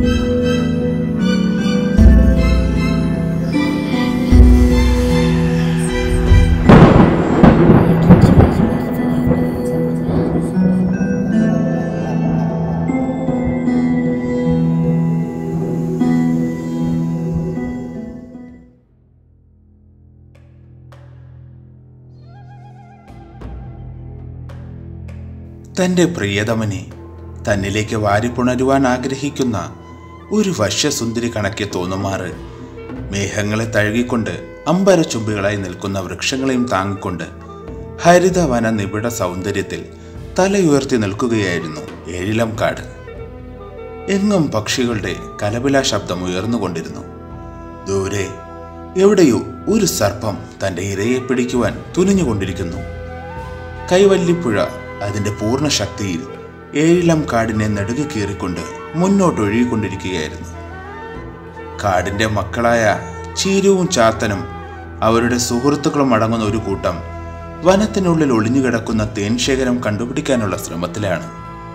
തൻ്റെ പ്രിയതമനെ തന്നിലേക്ക് വാരിപ്പുണരുവാൻ ആഗ്രഹിക്കുന്ന ഒരു വശ്യസുന്ദരി കണക്കെ തോന്നുമാറ് മേഘങ്ങളെ തഴുകിക്കൊണ്ട് അമ്പരച്ചുംബികളായി നിൽക്കുന്ന വൃക്ഷങ്ങളെയും താങ്ങിക്കൊണ്ട് ഹരിതവന നിബിഡ സൗന്ദര്യത്തിൽ തലയുയർത്തി നിൽക്കുകയായിരുന്നു ഏഴിലം കാട് എങ്ങും പക്ഷികളുടെ കലപില ശബ്ദം ഉയർന്നുകൊണ്ടിരുന്നു ദൂരെ എവിടെയോ ഒരു സർപ്പം തന്റെ ഇരയെ പിടിക്കുവാൻ തുനിഞ്ഞുകൊണ്ടിരിക്കുന്നു കൈവല്ലിപ്പുഴ അതിന്റെ പൂർണ്ണ ശക്തിയിൽ ഏഴിലം കാടിനെ നെടുകെ കീറിക്കൊണ്ട് മുന്നോട്ടൊഴുകിക്കൊണ്ടിരിക്കുകയായിരുന്നു കാടിന്റെ മക്കളായ ചീരുവും ചാത്തനും അവരുടെ സുഹൃത്തുക്കളും അടങ്ങുന്ന ഒരു കൂട്ടം വനത്തിനുള്ളിൽ ഒളിഞ്ഞുകിടക്കുന്ന തേൻശേഖരം കണ്ടുപിടിക്കാനുള്ള ശ്രമത്തിലാണ്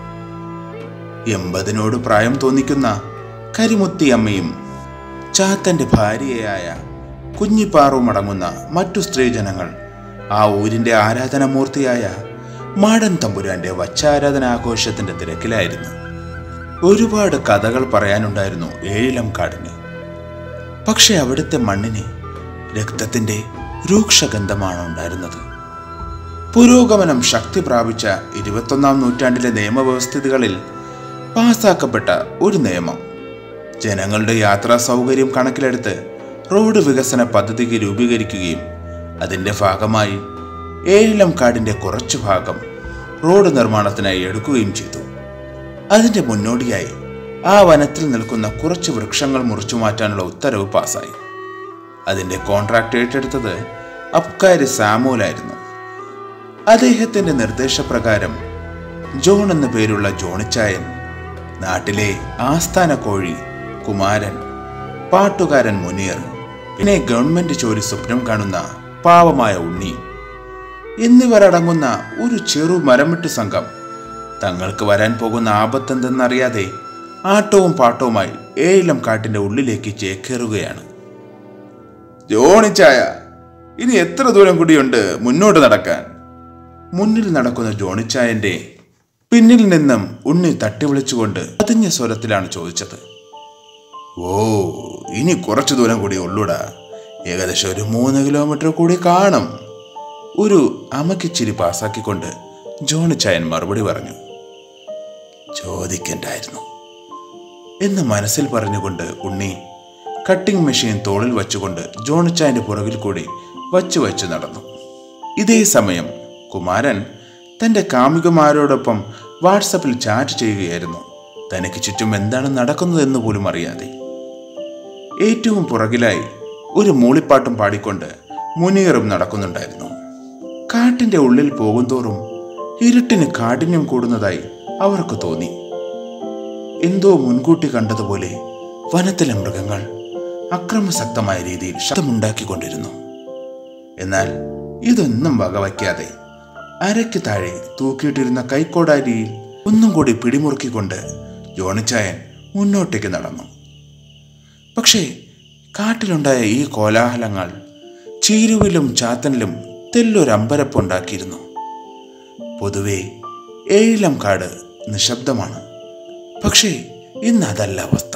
എൺപതിനോട് പ്രായം തോന്നിക്കുന്ന കരിമുത്തി അമ്മയും ചാത്തന്റെ ഭാര്യയായ കുഞ്ഞിപ്പാറും അടങ്ങുന്ന മറ്റു സ്ത്രീജനങ്ങൾ ആ ഊരിന്റെ ആരാധനാമൂർത്തിയായ മാടൻ തമ്പുരാന്റെ വച്ചാരാധനാഘോഷത്തിന്റെ തിരക്കിലായിരുന്നു ഒരുപാട് കഥകൾ പറയാനുണ്ടായിരുന്നു ഏഴിലം കാടിന് പക്ഷെ അവിടുത്തെ മണ്ണിന് രക്തത്തിന്റെ രൂക്ഷഗന്ധമാണ് ഉണ്ടായിരുന്നത് പുരോഗമനം ശക്തി പ്രാപിച്ച ഇരുപത്തൊന്നാം നൂറ്റാണ്ടിലെ നിയമവ്യവസ്ഥിതികളിൽ പാസാക്കപ്പെട്ട ഒരു നിയമം ജനങ്ങളുടെ യാത്രാ സൗകര്യം കണക്കിലെടുത്ത് റോഡ് വികസന പദ്ധതിക്ക് രൂപീകരിക്കുകയും അതിന്റെ ഭാഗമായി ഏഴിലം കാടിന്റെ കുറച്ചു ഭാഗം റോഡ് നിർമ്മാണത്തിനായി എടുക്കുകയും ചെയ്തു അതിന്റെ മുന്നോടിയായി ആ വനത്തിൽ നിൽക്കുന്ന കുറച്ച് വൃക്ഷങ്ങൾ മുറിച്ചു മാറ്റാനുള്ള ഉത്തരവ് പാസായി അതിന്റെ കോൺട്രാക്ട് ഏറ്റെടുത്തത് അബ്കാരി സാമൂലായിരുന്നു അദ്ദേഹത്തിന്റെ നിർദ്ദേശപ്രകാരം ജോൺ എന്ന പേരുള്ള ജോണിച്ചായൻ നാട്ടിലെ ആസ്ഥാന കോഴി കുമാരൻ പാട്ടുകാരൻ മുനീർ പിന്നെ ഗവൺമെന്റ് ജോലി സ്വപ്നം കാണുന്ന പാവമായ ഉണ്ണി എന്നിവരടങ്ങുന്ന ഒരു ചെറു മരമിട്ട് സംഘം തങ്ങൾക്ക് വരാൻ പോകുന്ന ആപത്തെന്തെന്നറിയാതെ ആട്ടവും പാട്ടവുമായി ഏഴിലം കാട്ടിന്റെ ഉള്ളിലേക്ക് ചേക്കേറുകയാണ് ജോണിച്ചായ ഇനി എത്ര ദൂരം കൂടിയുണ്ട് മുന്നോട്ട് നടക്കാൻ മുന്നിൽ നടക്കുന്ന ജോണിച്ചായന്റെ പിന്നിൽ നിന്നും ഉണ്ണി തട്ടി വിളിച്ചുകൊണ്ട് പതിഞ്ഞ സ്വരത്തിലാണ് ചോദിച്ചത് ഓ ഇനി കുറച്ചു ദൂരം കൂടി ഉള്ളൂടാ ഏകദേശം ഒരു മൂന്ന് കിലോമീറ്റർ കൂടി കാണും ഒരു അമക്കിച്ചിരി പാസാക്കിക്കൊണ്ട് ജോണിച്ചായൻ മറുപടി പറഞ്ഞു ചോദിക്കണ്ടായിരുന്നു എന്ന് മനസ്സിൽ പറഞ്ഞുകൊണ്ട് ഉണ്ണി കട്ടിംഗ് മെഷീൻ തോളിൽ വച്ചുകൊണ്ട് ജോണിച്ചായന്റെ പുറകിൽ കൂടി വച്ചു വച്ചു നടന്നു ഇതേ സമയം കുമാരൻ തന്റെ കാമുകമാരോടൊപ്പം വാട്സപ്പിൽ ചാറ്റ് ചെയ്യുകയായിരുന്നു തനിക്ക് ചുറ്റും എന്താണ് നടക്കുന്നതെന്ന് പോലും അറിയാതെ ഏറ്റവും പുറകിലായി ഒരു മൂളിപ്പാട്ടും പാടിക്കൊണ്ട് മുനീറും നടക്കുന്നുണ്ടായിരുന്നു കാട്ടിന്റെ ഉള്ളിൽ പോകുന്തോറും ഇരുട്ടിന് കാഠിന്യം കൂടുന്നതായി അവർക്ക് തോന്നി എന്തോ മുൻകൂട്ടി കണ്ടതുപോലെ വനത്തിലെ മൃഗങ്ങൾ അക്രമസക്തമായ രീതിയിൽ ശബ്ദമുണ്ടാക്കിക്കൊണ്ടിരുന്നു എന്നാൽ ഇതൊന്നും വകവയ്ക്കാതെ അരയ്ക്ക് താഴെ തൂക്കിയിട്ടിരുന്ന കൈക്കോടാരിയിൽ ഒന്നും കൂടി പിടിമുറുക്കിക്കൊണ്ട് ജോണിച്ചായൻ മുന്നോട്ടേക്ക് നടന്നു പക്ഷേ കാട്ടിലുണ്ടായ ഈ കോലാഹലങ്ങൾ ചീരുവിലും ചാത്തനിലും തെല്ലൊരമ്പരപ്പുണ്ടാക്കിയിരുന്നു പൊതുവെ ഏഴിലം കാട് നിശബ്ദമാണ് പക്ഷേ ഇന്ന് അതല്ല അവസ്ഥ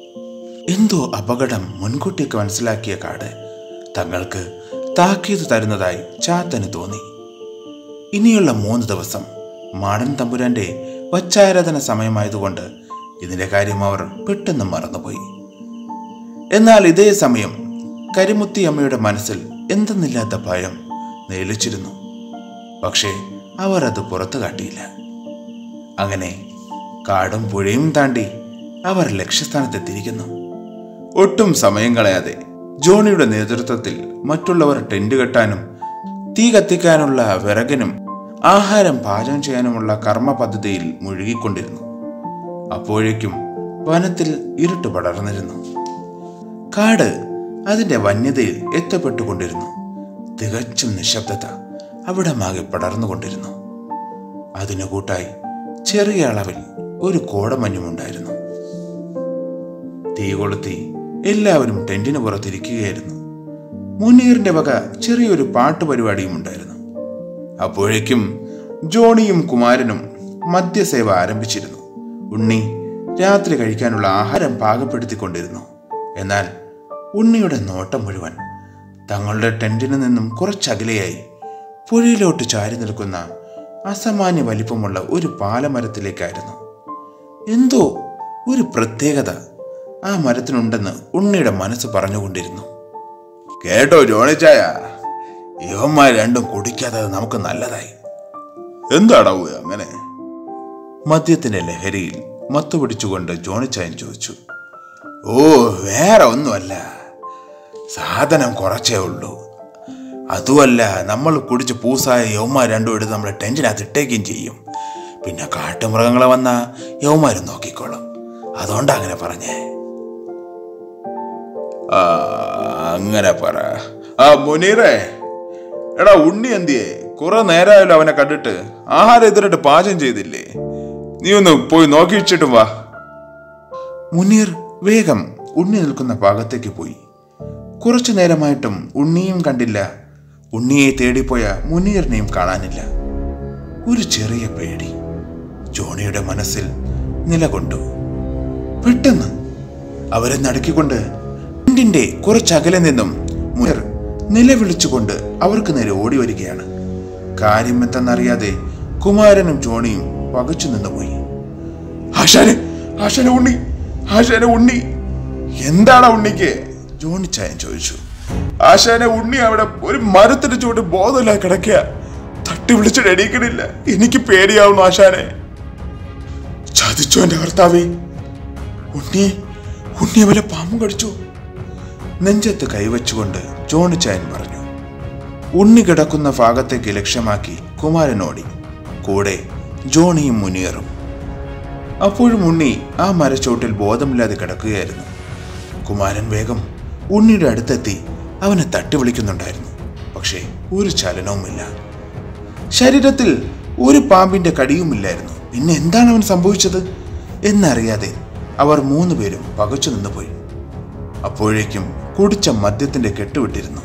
എന്തോ അപകടം മുൻകൂട്ടിയൊക്കെ മനസ്സിലാക്കിയ കാട് തങ്ങൾക്ക് താക്കീത് തരുന്നതായി ചാത്തന് തോന്നി ഇനിയുള്ള മൂന്ന് ദിവസം മാടൻ തമ്പുരാന്റെ വച്ചാരാധന സമയമായതുകൊണ്ട് ഇതിന്റെ കാര്യം അവർ പെട്ടെന്ന് മറന്നുപോയി എന്നാൽ ഇതേ സമയം കരിമുത്തി അമ്മയുടെ മനസ്സിൽ എന്തെന്നില്ലാത്ത ഭയം നേലിച്ചിരുന്നു പക്ഷേ അവർ അത് പുറത്തു കാട്ടിയില്ല അങ്ങനെ കാടും പുഴയും താണ്ടി അവർ ലക്ഷ്യസ്ഥാനത്തെത്തിയിരിക്കുന്നു ഒട്ടും സമയം കളയാതെ ജോണിയുടെ നേതൃത്വത്തിൽ മറ്റുള്ളവർ ടെന്റ് കെട്ടാനും തീ കത്തിക്കാനുള്ള വിറകിനും ആഹാരം പാചകം ചെയ്യാനുമുള്ള കർമ്മ പദ്ധതിയിൽ മുഴുകിക്കൊണ്ടിരുന്നു അപ്പോഴേക്കും വനത്തിൽ ഇരുട്ട് പടർന്നിരുന്നു കാട് അതിന്റെ വന്യതയിൽ എത്തപ്പെട്ടുകൊണ്ടിരുന്നു തികച്ചും നിശബ്ദത അവിടമാകെ പടർന്നുകൊണ്ടിരുന്നു അതിനു കൂട്ടായി ചെറിയ അളവിൽ ഒരു കോടമഞ്ഞുമുണ്ടായിരുന്നു തീ കൊളുത്തി എല്ലാവരും ടെന്റിന് പുറത്തിരിക്കുകയായിരുന്നു മുനീറിന്റെ വക ചെറിയൊരു പാട്ട് പരിപാടിയും ഉണ്ടായിരുന്നു അപ്പോഴേക്കും ജോണിയും കുമാരനും മദ്യസേവ ആരംഭിച്ചിരുന്നു ഉണ്ണി രാത്രി കഴിക്കാനുള്ള ആഹാരം പാകപ്പെടുത്തിക്കൊണ്ടിരുന്നു എന്നാൽ ഉണ്ണിയുടെ നോട്ടം മുഴുവൻ തങ്ങളുടെ ടെന്റിന് നിന്നും കുറച്ചകലെയായി പുഴയിലോട്ട് ചാരി നിൽക്കുന്ന അസാമാന്യ വലിപ്പമുള്ള ഒരു പാലമരത്തിലേക്കായിരുന്നു എന്തോ ഒരു പ്രത്യേകത ആ മരത്തിനുണ്ടെന്ന് ഉണ്ണിയുടെ മനസ്സ് പറഞ്ഞുകൊണ്ടിരുന്നു കേട്ടോ ജോണിച്ചായ ഇവന്മാർ രണ്ടും കുടിക്കാത്തത് നമുക്ക് നല്ലതായി എന്താടാവൂ അങ്ങനെ മദ്യത്തിന്റെ ലഹരിയിൽ മത്തുപിടിച്ചുകൊണ്ട് ജോണിച്ചായൻ ചോദിച്ചു ഓ വേറെ ഒന്നുമല്ല സാധനം കുറച്ചേ ഉള്ളൂ അതുമല്ല നമ്മൾ കുടിച്ച് പൂസായ യവന്മാർ രണ്ടും എടുത്ത് നമ്മളെ ടെൻഷനകത്ത് ഇട്ടേക്കുകയും ചെയ്യും പിന്നെ കാട്ടുമൃഗങ്ങളെ വന്ന യവന്മാരും നോക്കിക്കോളും അതുകൊണ്ടാ അങ്ങനെ പറഞ്ഞേ ആ അങ്ങനെ പറ ആ മുനീറേ എടാ ഉണ്ണി എന്തിയേ കുറെ നേരമായല്ലോ അവനെ കണ്ടിട്ട് ആഹാരം എതിരിട്ട് പാചകം ചെയ്തില്ലേ നീ ഒന്ന് പോയി നോക്കി വെച്ചിട്ടും വാ മുനീർ വേഗം ഉണ്ണി നിൽക്കുന്ന ഭാഗത്തേക്ക് പോയി കുറച്ചു നേരമായിട്ടും ഉണ്ണിയും കണ്ടില്ല ഉണ്ണിയെ തേടിപ്പോയ മുനീറിനെയും കാണാനില്ല ഒരു ചെറിയ പേടി ജോണിയുടെ മനസ്സിൽ നിലകൊണ്ടു പെട്ടെന്ന് അവരെ നടുക്കിക്കൊണ്ട് ടെന്റിന്റെ കുറച്ചകലെ നിന്നും മുനീർ നിലവിളിച്ചുകൊണ്ട് അവർക്ക് നേരെ ഓടി വരികയാണ് കാര്യം എന്തെന്നറിയാതെ കുമാരനും ജോണിയും പകച്ചു നിന്നുപോയി ആശാനെ ആശാനെ ഉണ്ണി ആശാനെ ഉണ്ണി എന്താണ് ഉണ്ണിക്ക് ജോണിച്ചായൻ ചോദിച്ചു ആശാനെ ഉണ്ണി അവിടെ ഒരു മരത്തിന്റെ ചുവട്ട് ബോധമില്ലാതെ കിടക്കുക തട്ടി വിളിച്ചിട്ട് എണീക്കണില്ല എനിക്ക് പേടിയാവുന്നു ആശാനെ ചതിച്ചു എന്റെ ഭർത്താവേ ഉണ്ണിയെ ഉണ്ണിയെ വല്ല പാമ്പും കടിച്ചു നെഞ്ചത്ത് കൈവച്ചുകൊണ്ട് ജോണിച്ചായൻ പറഞ്ഞു ഉണ്ണി കിടക്കുന്ന ഭാഗത്തേക്ക് ലക്ഷ്യമാക്കി കുമാരനോടി കൂടെ ജോണിയും മുനിയറും അപ്പോഴും ഉണ്ണി ആ മരച്ചോട്ടിൽ ബോധമില്ലാതെ കിടക്കുകയായിരുന്നു കുമാരൻ വേഗം ഉണ്ണിയുടെ അടുത്തെത്തി അവനെ തട്ടി വിളിക്കുന്നുണ്ടായിരുന്നു പക്ഷേ ഒരു ചലനവുമില്ല ശരീരത്തിൽ ഒരു പാമ്പിന്റെ കടിയുമില്ലായിരുന്നു പിന്നെ എന്താണ് അവൻ സംഭവിച്ചത് എന്നറിയാതെ അവർ മൂന്ന് പേരും പകച്ചു നിന്നുപോയി അപ്പോഴേക്കും കുടിച്ച മദ്യത്തിന്റെ കെട്ടുവിട്ടിരുന്നു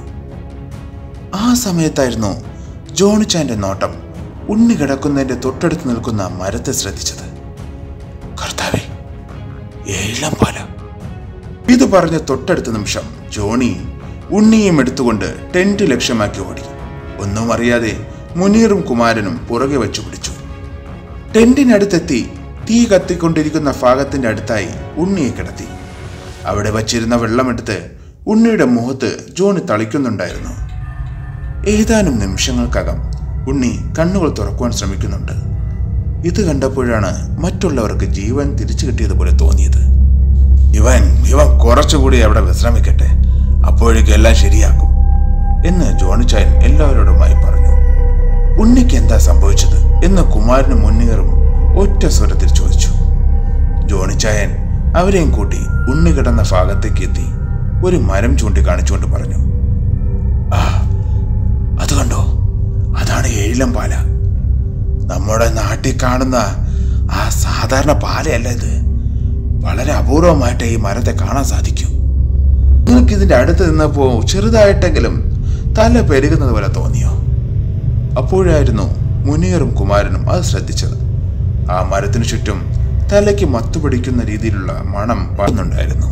ആ സമയത്തായിരുന്നു ജോണിച്ചാന്റെ നോട്ടം ഉണ്ണി കിടക്കുന്നതിന്റെ തൊട്ടടുത്ത് നിൽക്കുന്ന മരത്തെ ശ്രദ്ധിച്ചത് കർത്താവേ ഏഴാം പാല ഇത് പറഞ്ഞ തൊട്ടടുത്ത നിമിഷം ജോണി ഉണ്ണിയും എടുത്തുകൊണ്ട് ടെന്റ് ലക്ഷ്യമാക്കി ഓടി ഒന്നും അറിയാതെ മുനീറും കുമാരനും പുറകെ വെച്ചു പിടിച്ചു ടെന്റിനടുത്തെത്തി തീ കത്തിക്കൊണ്ടിരിക്കുന്ന ഭാഗത്തിന്റെ അടുത്തായി ഉണ്ണിയെ കിടത്തി അവിടെ വച്ചിരുന്ന വെള്ളമെടുത്ത് ഉണ്ണിയുടെ മുഖത്ത് ജോണി തളിക്കുന്നുണ്ടായിരുന്നു ഏതാനും നിമിഷങ്ങൾക്കകം ഉണ്ണി കണ്ണുകൾ തുറക്കുവാൻ ശ്രമിക്കുന്നുണ്ട് ഇത് കണ്ടപ്പോഴാണ് മറ്റുള്ളവർക്ക് ജീവൻ തിരിച്ചു കിട്ടിയതുപോലെ തോന്നിയത് ഇവൻ ഇവൻ കുറച്ചുകൂടി അവിടെ വിശ്രമിക്കട്ടെ അപ്പോഴേക്കും എല്ലാം ശരിയാക്കും എന്ന് ജോണിച്ചായൻ എല്ലാവരോടുമായി പറഞ്ഞു ഉണ്ണിക്ക് എന്താ സംഭവിച്ചത് എന്ന് കുമാരനും മുന്നേറും ഒറ്റ സ്വരത്തിൽ ചോദിച്ചു ജോണിച്ചായൻ അവരെയും കൂട്ടി ഉണ്ണി കിടന്ന ഭാഗത്തേക്ക് എത്തി ഒരു മരം ചൂണ്ടിക്കാണിച്ചുകൊണ്ട് പറഞ്ഞു ആ അത് കണ്ടോ അതാണ് ഏഴിലം പാല നമ്മുടെ നാട്ടിൽ കാണുന്ന ആ സാധാരണ പാലയല്ല ഇത് വളരെ അപൂർവമായിട്ട് ഈ മരത്തെ കാണാൻ സാധിക്കും നിങ്ങൾക്ക് ഇതിന്റെ അടുത്ത് നിന്നപ്പോ ചെറുതായിട്ടെങ്കിലും തല പെരുകുന്നത് പോലെ തോന്നിയോ അപ്പോഴായിരുന്നു മുനീറും കുമാരനും അത് ശ്രദ്ധിച്ചത് ആ മരത്തിനു ചുറ്റും തലയ്ക്ക് മത്തുപിടിക്കുന്ന രീതിയിലുള്ള മണം പാടുന്നുണ്ടായിരുന്നു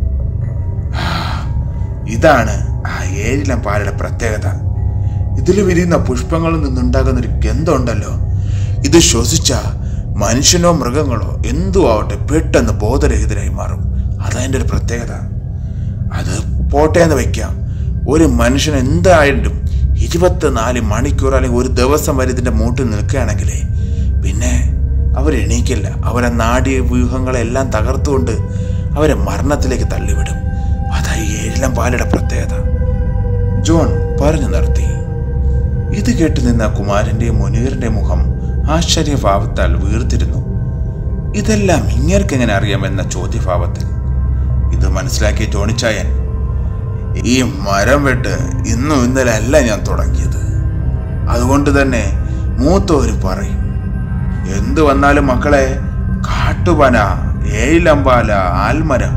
ഇതാണ് ആ ഏഴിലം പാലയുടെ പ്രത്യേകത ഇതിൽ വിരിയുന്ന പുഷ്പങ്ങളിൽ നിന്നുണ്ടാകുന്ന ഒരു ഗന്ധമുണ്ടല്ലോ ഇത് ശ്വസിച്ച മനുഷ്യനോ മൃഗങ്ങളോ എന്തോ ആവട്ടെ പെട്ടെന്ന് ബോധരഹിതരായി മാറും അതതിൻ്റെ ഒരു പ്രത്യേകത അത് പോട്ടെ എന്ന് വെക്കാം ഒരു മനുഷ്യൻ എന്തായാലും ഇരുപത്തിനാല് മണിക്കൂർ അല്ലെങ്കിൽ ഒരു ദിവസം വരെ ഇതിൻ്റെ മൂട്ടിൽ നിൽക്കുകയാണെങ്കിലേ പിന്നെ അവരെണീക്കില്ല അവരെ നാടിയ വ്യൂഹങ്ങളെല്ലാം തകർത്തുകൊണ്ട് അവരെ മരണത്തിലേക്ക് തള്ളിവിടും അതായി ഏഴിലം പാലയുടെ പ്രത്യേകത ജോൺ പറഞ്ഞു നിർത്തി ഇത് കേട്ട് നിന്ന കുമാരന്റെ മുനീറിന്റെ മുഖം ആശ്ചര്യഭാവത്താൽ വീർത്തിരുന്നു ഇതെല്ലാം ഇങ്ങേർക്ക് എങ്ങനെ അറിയാമെന്ന ചോദ്യഭാവത്തിൽ ഇത് മനസ്സിലാക്കിയ ജോണിച്ചായൻ ഈ മരം വെട്ട് ഇന്നും ഇന്നലെ അല്ല ഞാൻ തുടങ്ങിയത് അതുകൊണ്ട് തന്നെ മൂത്തവര് പറയും എന്തു വന്നാലും മക്കളെ കാട്ടുപന ഏഴിലമ്പാല ആൽമര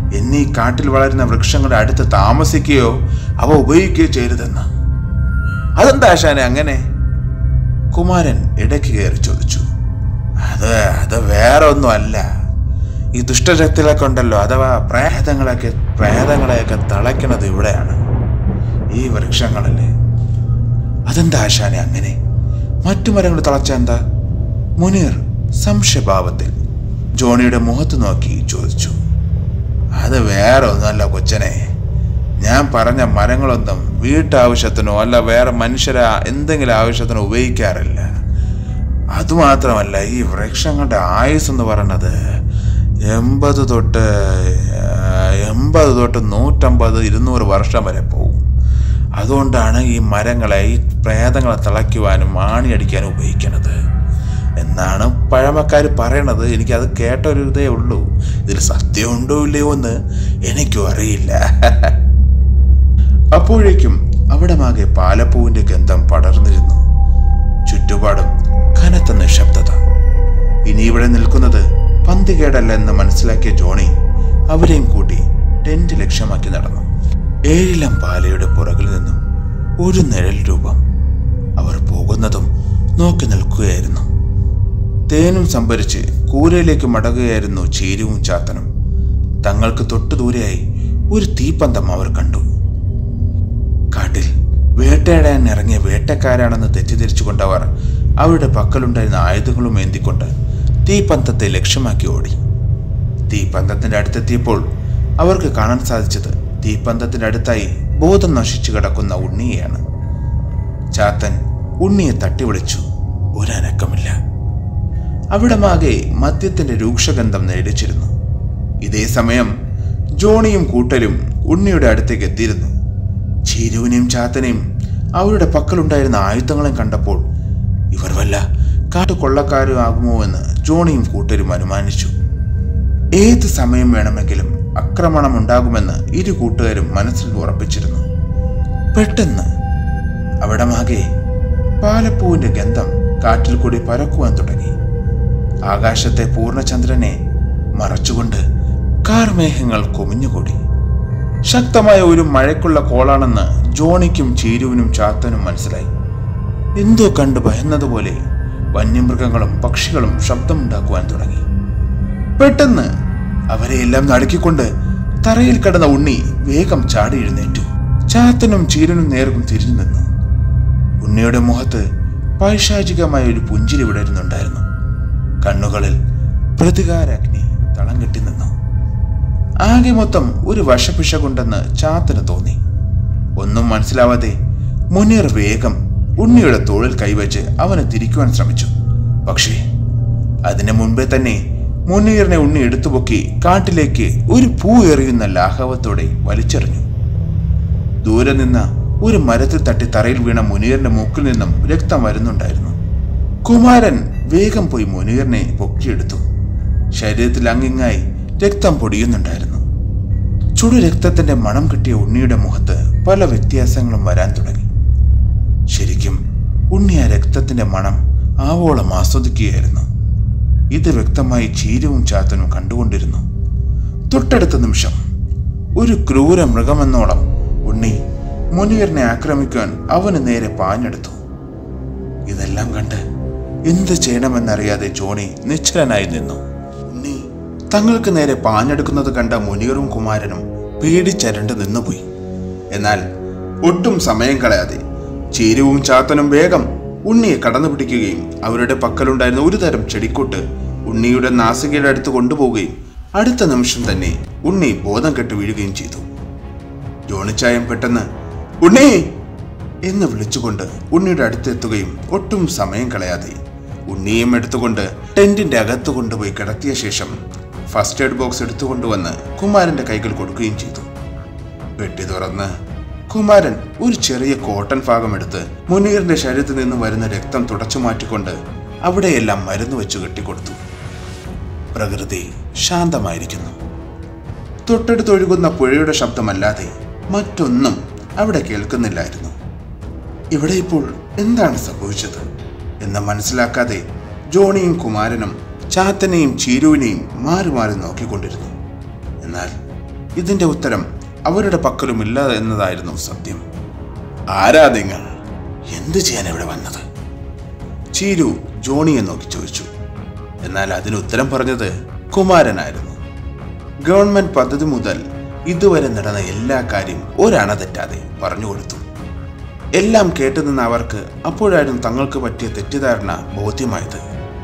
എന്നീ കാട്ടിൽ വളരുന്ന വൃക്ഷങ്ങളുടെ അടുത്ത് താമസിക്കുകയോ അവ ഉപയോഗിക്കുകയോ ചെയ്യരുതെന്ന് അതെന്താ ആശാനെ അങ്ങനെ കുമാരൻ ഇടയ്ക്ക് കയറി ചോദിച്ചു അത് അത് വേറെ ഒന്നും അല്ല ഈ ദുഷ്ടശക്തികളൊക്കെ ഉണ്ടല്ലോ അഥവാ പ്രേതങ്ങളൊക്കെ പ്രേതങ്ങളെയൊക്കെ തളയ്ക്കണത് ഇവിടെയാണ് ഈ വൃക്ഷങ്ങളല്ലേ അതെന്താ ആശാനെ അങ്ങനെ മറ്റു മരങ്ങൾ തളച്ച എന്താ മുനീർ സംശയഭാവത്തിൽ ജോണിയുടെ മുഖത്ത് നോക്കി ചോദിച്ചു അത് വേറെ ഒന്നുമല്ല കൊച്ചനെ ഞാൻ പറഞ്ഞ മരങ്ങളൊന്നും വീട്ടാവശ്യത്തിനോ അല്ല വേറെ മനുഷ്യരെ എന്തെങ്കിലും ആവശ്യത്തിനോ ഉപയോഗിക്കാറില്ല അതുമാത്രമല്ല ഈ വൃക്ഷങ്ങളുടെ ആയുസ് എന്ന് പറയുന്നത് എൺപത് തൊട്ട് ആ, എൺപത് തൊട്ട് നൂറ്റമ്പത് ഇരുന്നൂറ് വർഷം വരെ പോകും അതുകൊണ്ടാണ് ഈ മരങ്ങളെ ഈ പ്രേതങ്ങളെ തിളയ്ക്കുവാനും ആണിയടിക്കാനും ഉപയോഗിക്കുന്നത് എന്നാണ് പഴമക്കാർ പറയണത് എനിക്കത് കേട്ടൊരു ഇതേ ഉള്ളൂ ഇതിൽ സത്യമുണ്ടോ ഇല്ലയോ എന്ന് എനിക്കും അറിയില്ല അപ്പോഴേക്കും അവിടമാകെ പാലപ്പൂവിന്റെ ഗന്ധം പടർന്നിരുന്നു ചുറ്റുപാടും കനത്ത നിശബ്ദത ഇനി ഇവിടെ നിൽക്കുന്നത് പന്തികേടല്ല എന്ന് മനസ്സിലാക്കിയ ജോണി അവരെയും കൂട്ടി ടെന്റ് ലക്ഷ്യമാക്കി നടന്നു ഏഴിലം പാലയുടെ പുറകിൽ നിന്നും ഒരു നിഴൽ രൂപം അവർ പോകുന്നതും നോക്കി നിൽക്കുകയായിരുന്നു തേനും സംഭരിച്ച് കൂരയിലേക്ക് മടങ്ങുകയായിരുന്നു ചീരുവും ചാത്തനും തങ്ങൾക്ക് തൊട്ടു ദൂരെയായി ഒരു തീപ്പന്തം അവർ കണ്ടു കാട്ടിൽ വേട്ടയാടാൻ ഇറങ്ങിയ വേട്ടക്കാരാണെന്ന് തെറ്റിദ്ധരിച്ചുകൊണ്ടവർ അവരുടെ പക്കലുണ്ടായിരുന്ന ആയുധങ്ങളും ഏന്തിക്കൊണ്ട് തീപ്പന്തത്തെ ലക്ഷ്യമാക്കി ഓടി തീപ്പന്തത്തിന്റെ അടുത്തെത്തിയപ്പോൾ അവർക്ക് കാണാൻ സാധിച്ചത് തീപ്പന്തത്തിന്റെ അടുത്തായി ബോധം നശിച്ചു കിടക്കുന്ന ഉണ്ണിയെയാണ് ചാത്തൻ ഉണ്ണിയെ തട്ടി വിളിച്ചു ഒരനക്കമില്ല അവിടമാകെ മദ്യത്തിന്റെ രൂക്ഷഗന്ധം നേടിച്ചിരുന്നു ഇതേ സമയം ജോണിയും കൂട്ടരും ഉണ്ണിയുടെ അടുത്തേക്ക് എത്തിയിരുന്നു ചീരുവിനെയും ചാത്തനെയും അവരുടെ പക്കലുണ്ടായിരുന്ന ആയുധങ്ങളും കണ്ടപ്പോൾ ഇവർ വല്ല കാട്ടുകൊള്ളക്കാരും ആകുമോ എന്ന് ജോണിയും കൂട്ടരും അനുമാനിച്ചു ഏത് സമയം വേണമെങ്കിലും ആക്രമണം ഉണ്ടാകുമെന്ന് ഇരു കൂട്ടുകാരും മനസ്സിൽ ഉറപ്പിച്ചിരുന്നു പെട്ടെന്ന് അവിടമാകെ പാലപ്പൂവിന്റെ ഗന്ധം കാറ്റിൽ കൂടി പരക്കുവാൻ തുടങ്ങി ആകാശത്തെ പൂർണ്ണചന്ദ്രനെ മറച്ചുകൊണ്ട് കാർമേഘങ്ങൾ കുമിഞ്ഞുകൂടി ശക്തമായ ഒരു മഴയ്ക്കുള്ള കോളാണെന്ന് ജോണിക്കും ചീരുവിനും ചാത്തനും മനസ്സിലായി എന്തോ കണ്ട് ഭയന്നതുപോലെ വന്യമൃഗങ്ങളും പക്ഷികളും ശബ്ദമുണ്ടാക്കുവാൻ തുടങ്ങി പെട്ടെന്ന് അവരെയെല്ലാം നടുക്കിക്കൊണ്ട് തറയിൽ കിടന്ന ഉണ്ണി വേഗം ചാടി എഴുന്നേറ്റു ചാത്തനും ചീരനും നേർക്കും തിരിഞ്ഞു നിന്നു ഉണ്ണിയുടെ മുഖത്ത് പൈശാചികമായ ഒരു പുഞ്ചിരി വിടരുന്നുണ്ടായിരുന്നു കണ്ണുകളിൽ പ്രതികാരാഗ്നി തളം കെട്ടി നിന്നു ആകെ മൊത്തം ഒരു വശപിശകുണ്ടെന്ന് ചാത്തന് തോന്നി ഒന്നും മനസ്സിലാവാതെ മുനീർ വേഗം ഉണ്ണിയുടെ തോളിൽ കൈവച്ച് അവനെ തിരിക്കുവാൻ ശ്രമിച്ചു പക്ഷേ അതിനു മുൻപേ തന്നെ മുനീറിനെ ഉണ്ണി എടുത്തുപൊക്കി കാട്ടിലേക്ക് ഒരു പൂ എറിയുന്ന ലാഘവത്തോടെ വലിച്ചെറിഞ്ഞു ദൂരെ നിന്ന ഒരു മരത്തിൽ തട്ടി തറയിൽ വീണ മുനീറിന്റെ മൂക്കിൽ നിന്നും രക്തം വരുന്നുണ്ടായിരുന്നു കുമാരൻ വേഗം പോയി മുനീറിനെ പൊക്കിയെടുത്തു ശരീരത്തിൽ അങ്ങിങ്ങായി രക്തം പൊടിയുന്നുണ്ടായിരുന്നു ചുടു രക്തത്തിന്റെ മണം കിട്ടിയ ഉണ്ണിയുടെ മുഖത്ത് പല വ്യത്യാസങ്ങളും വരാൻ തുടങ്ങി ശരിക്കും ഉണ്ണി ആ രക്തത്തിന്റെ മണം ആവോളം ആസ്വദിക്കുകയായിരുന്നു ഇത് വ്യക്തമായി ചീരവും ചാത്തനും കണ്ടുകൊണ്ടിരുന്നു തൊട്ടടുത്ത നിമിഷം ഒരു ക്രൂര മൃഗമെന്നോളം ഉണ്ണി മുനീറിനെ ആക്രമിക്കാൻ അവന് നേരെ പാഞ്ഞെടുത്തു ഇതെല്ലാം കണ്ട് എന്ത് ചെയ്യണമെന്നറിയാതെ ജോണി നിശ്ചലനായി നിന്നു ഉണ്ണി തങ്ങൾക്ക് നേരെ പാഞ്ഞെടുക്കുന്നത് കണ്ട മുനീറും കുമാരനും പേടിച്ചരണ്ട് നിന്നുപോയി എന്നാൽ ഒട്ടും സമയം കളയാതെ ചീരുവും ചാത്തനും വേഗം ഉണ്ണിയെ കടന്നു പിടിക്കുകയും അവരുടെ പക്കലുണ്ടായിരുന്ന ഒരു തരം ചെടിക്കൂട്ട് ഉണ്ണിയുടെ നാസികയുടെ അടുത്ത് കൊണ്ടുപോവുകയും അടുത്ത നിമിഷം തന്നെ ഉണ്ണി ബോധം കെട്ട് വീഴുകയും ചെയ്തു ജോണിച്ചായം പെട്ടെന്ന് ഉണ്ണി എന്ന് വിളിച്ചുകൊണ്ട് ഉണ്ണിയുടെ അടുത്തെത്തുകയും ഒട്ടും സമയം കളയാതെ ഉണ്ണിയും എടുത്തുകൊണ്ട് ടെന്റിന്റെ അകത്ത് കൊണ്ടുപോയി കിടത്തിയ ശേഷം ഫസ്റ്റ് എയ്ഡ് ബോക്സ് എടുത്തുകൊണ്ടുവന്ന് കുമാരന്റെ കൈകൾ കൊടുക്കുകയും ചെയ്തു പെട്ടി തുറന്ന് കുമാരൻ ഒരു ചെറിയ കോട്ടൺ ഭാഗം എടുത്ത് മുനീറിന്റെ ശരീരത്തിൽ നിന്ന് വരുന്ന രക്തം തുടച്ചു മാറ്റിക്കൊണ്ട് അവിടെയെല്ലാം മരുന്ന് വെച്ച് കെട്ടിക്കൊടുത്തു പ്രകൃതി ശാന്തമായിരിക്കുന്നു തൊട്ടടുത്തൊഴുകുന്ന പുഴയുടെ ശബ്ദമല്ലാതെ മറ്റൊന്നും അവിടെ കേൾക്കുന്നില്ലായിരുന്നു ഇവിടെ ഇപ്പോൾ എന്താണ് സംഭവിച്ചത് എന്ന് മനസ്സിലാക്കാതെ ജോണിയും കുമാരനും ചാത്തനെയും ചീരുവിനെയും മാറി മാറി നോക്കിക്കൊണ്ടിരുന്നു എന്നാൽ ഇതിന്റെ ഉത്തരം അവരുടെ പക്കലുമില്ല എന്നതായിരുന്നു സത്യം ആരാ നിങ്ങൾ എന്ത് ചെയ്യാൻ ഇവിടെ വന്നത് ചീരു ജോണിയെ നോക്കി ചോദിച്ചു എന്നാൽ അതിന് ഉത്തരം പറഞ്ഞത് കുമാരനായിരുന്നു ഗവൺമെന്റ് പദ്ധതി മുതൽ ഇതുവരെ നടന്ന എല്ലാ കാര്യം ഒരണ തെറ്റാതെ പറഞ്ഞു കൊടുത്തു എല്ലാം കേട്ടുനിന്ന അവർക്ക് അപ്പോഴായിരുന്നു തങ്ങൾക്ക് പറ്റിയ തെറ്റിദ്ധാരണ ബോധ്യമായത്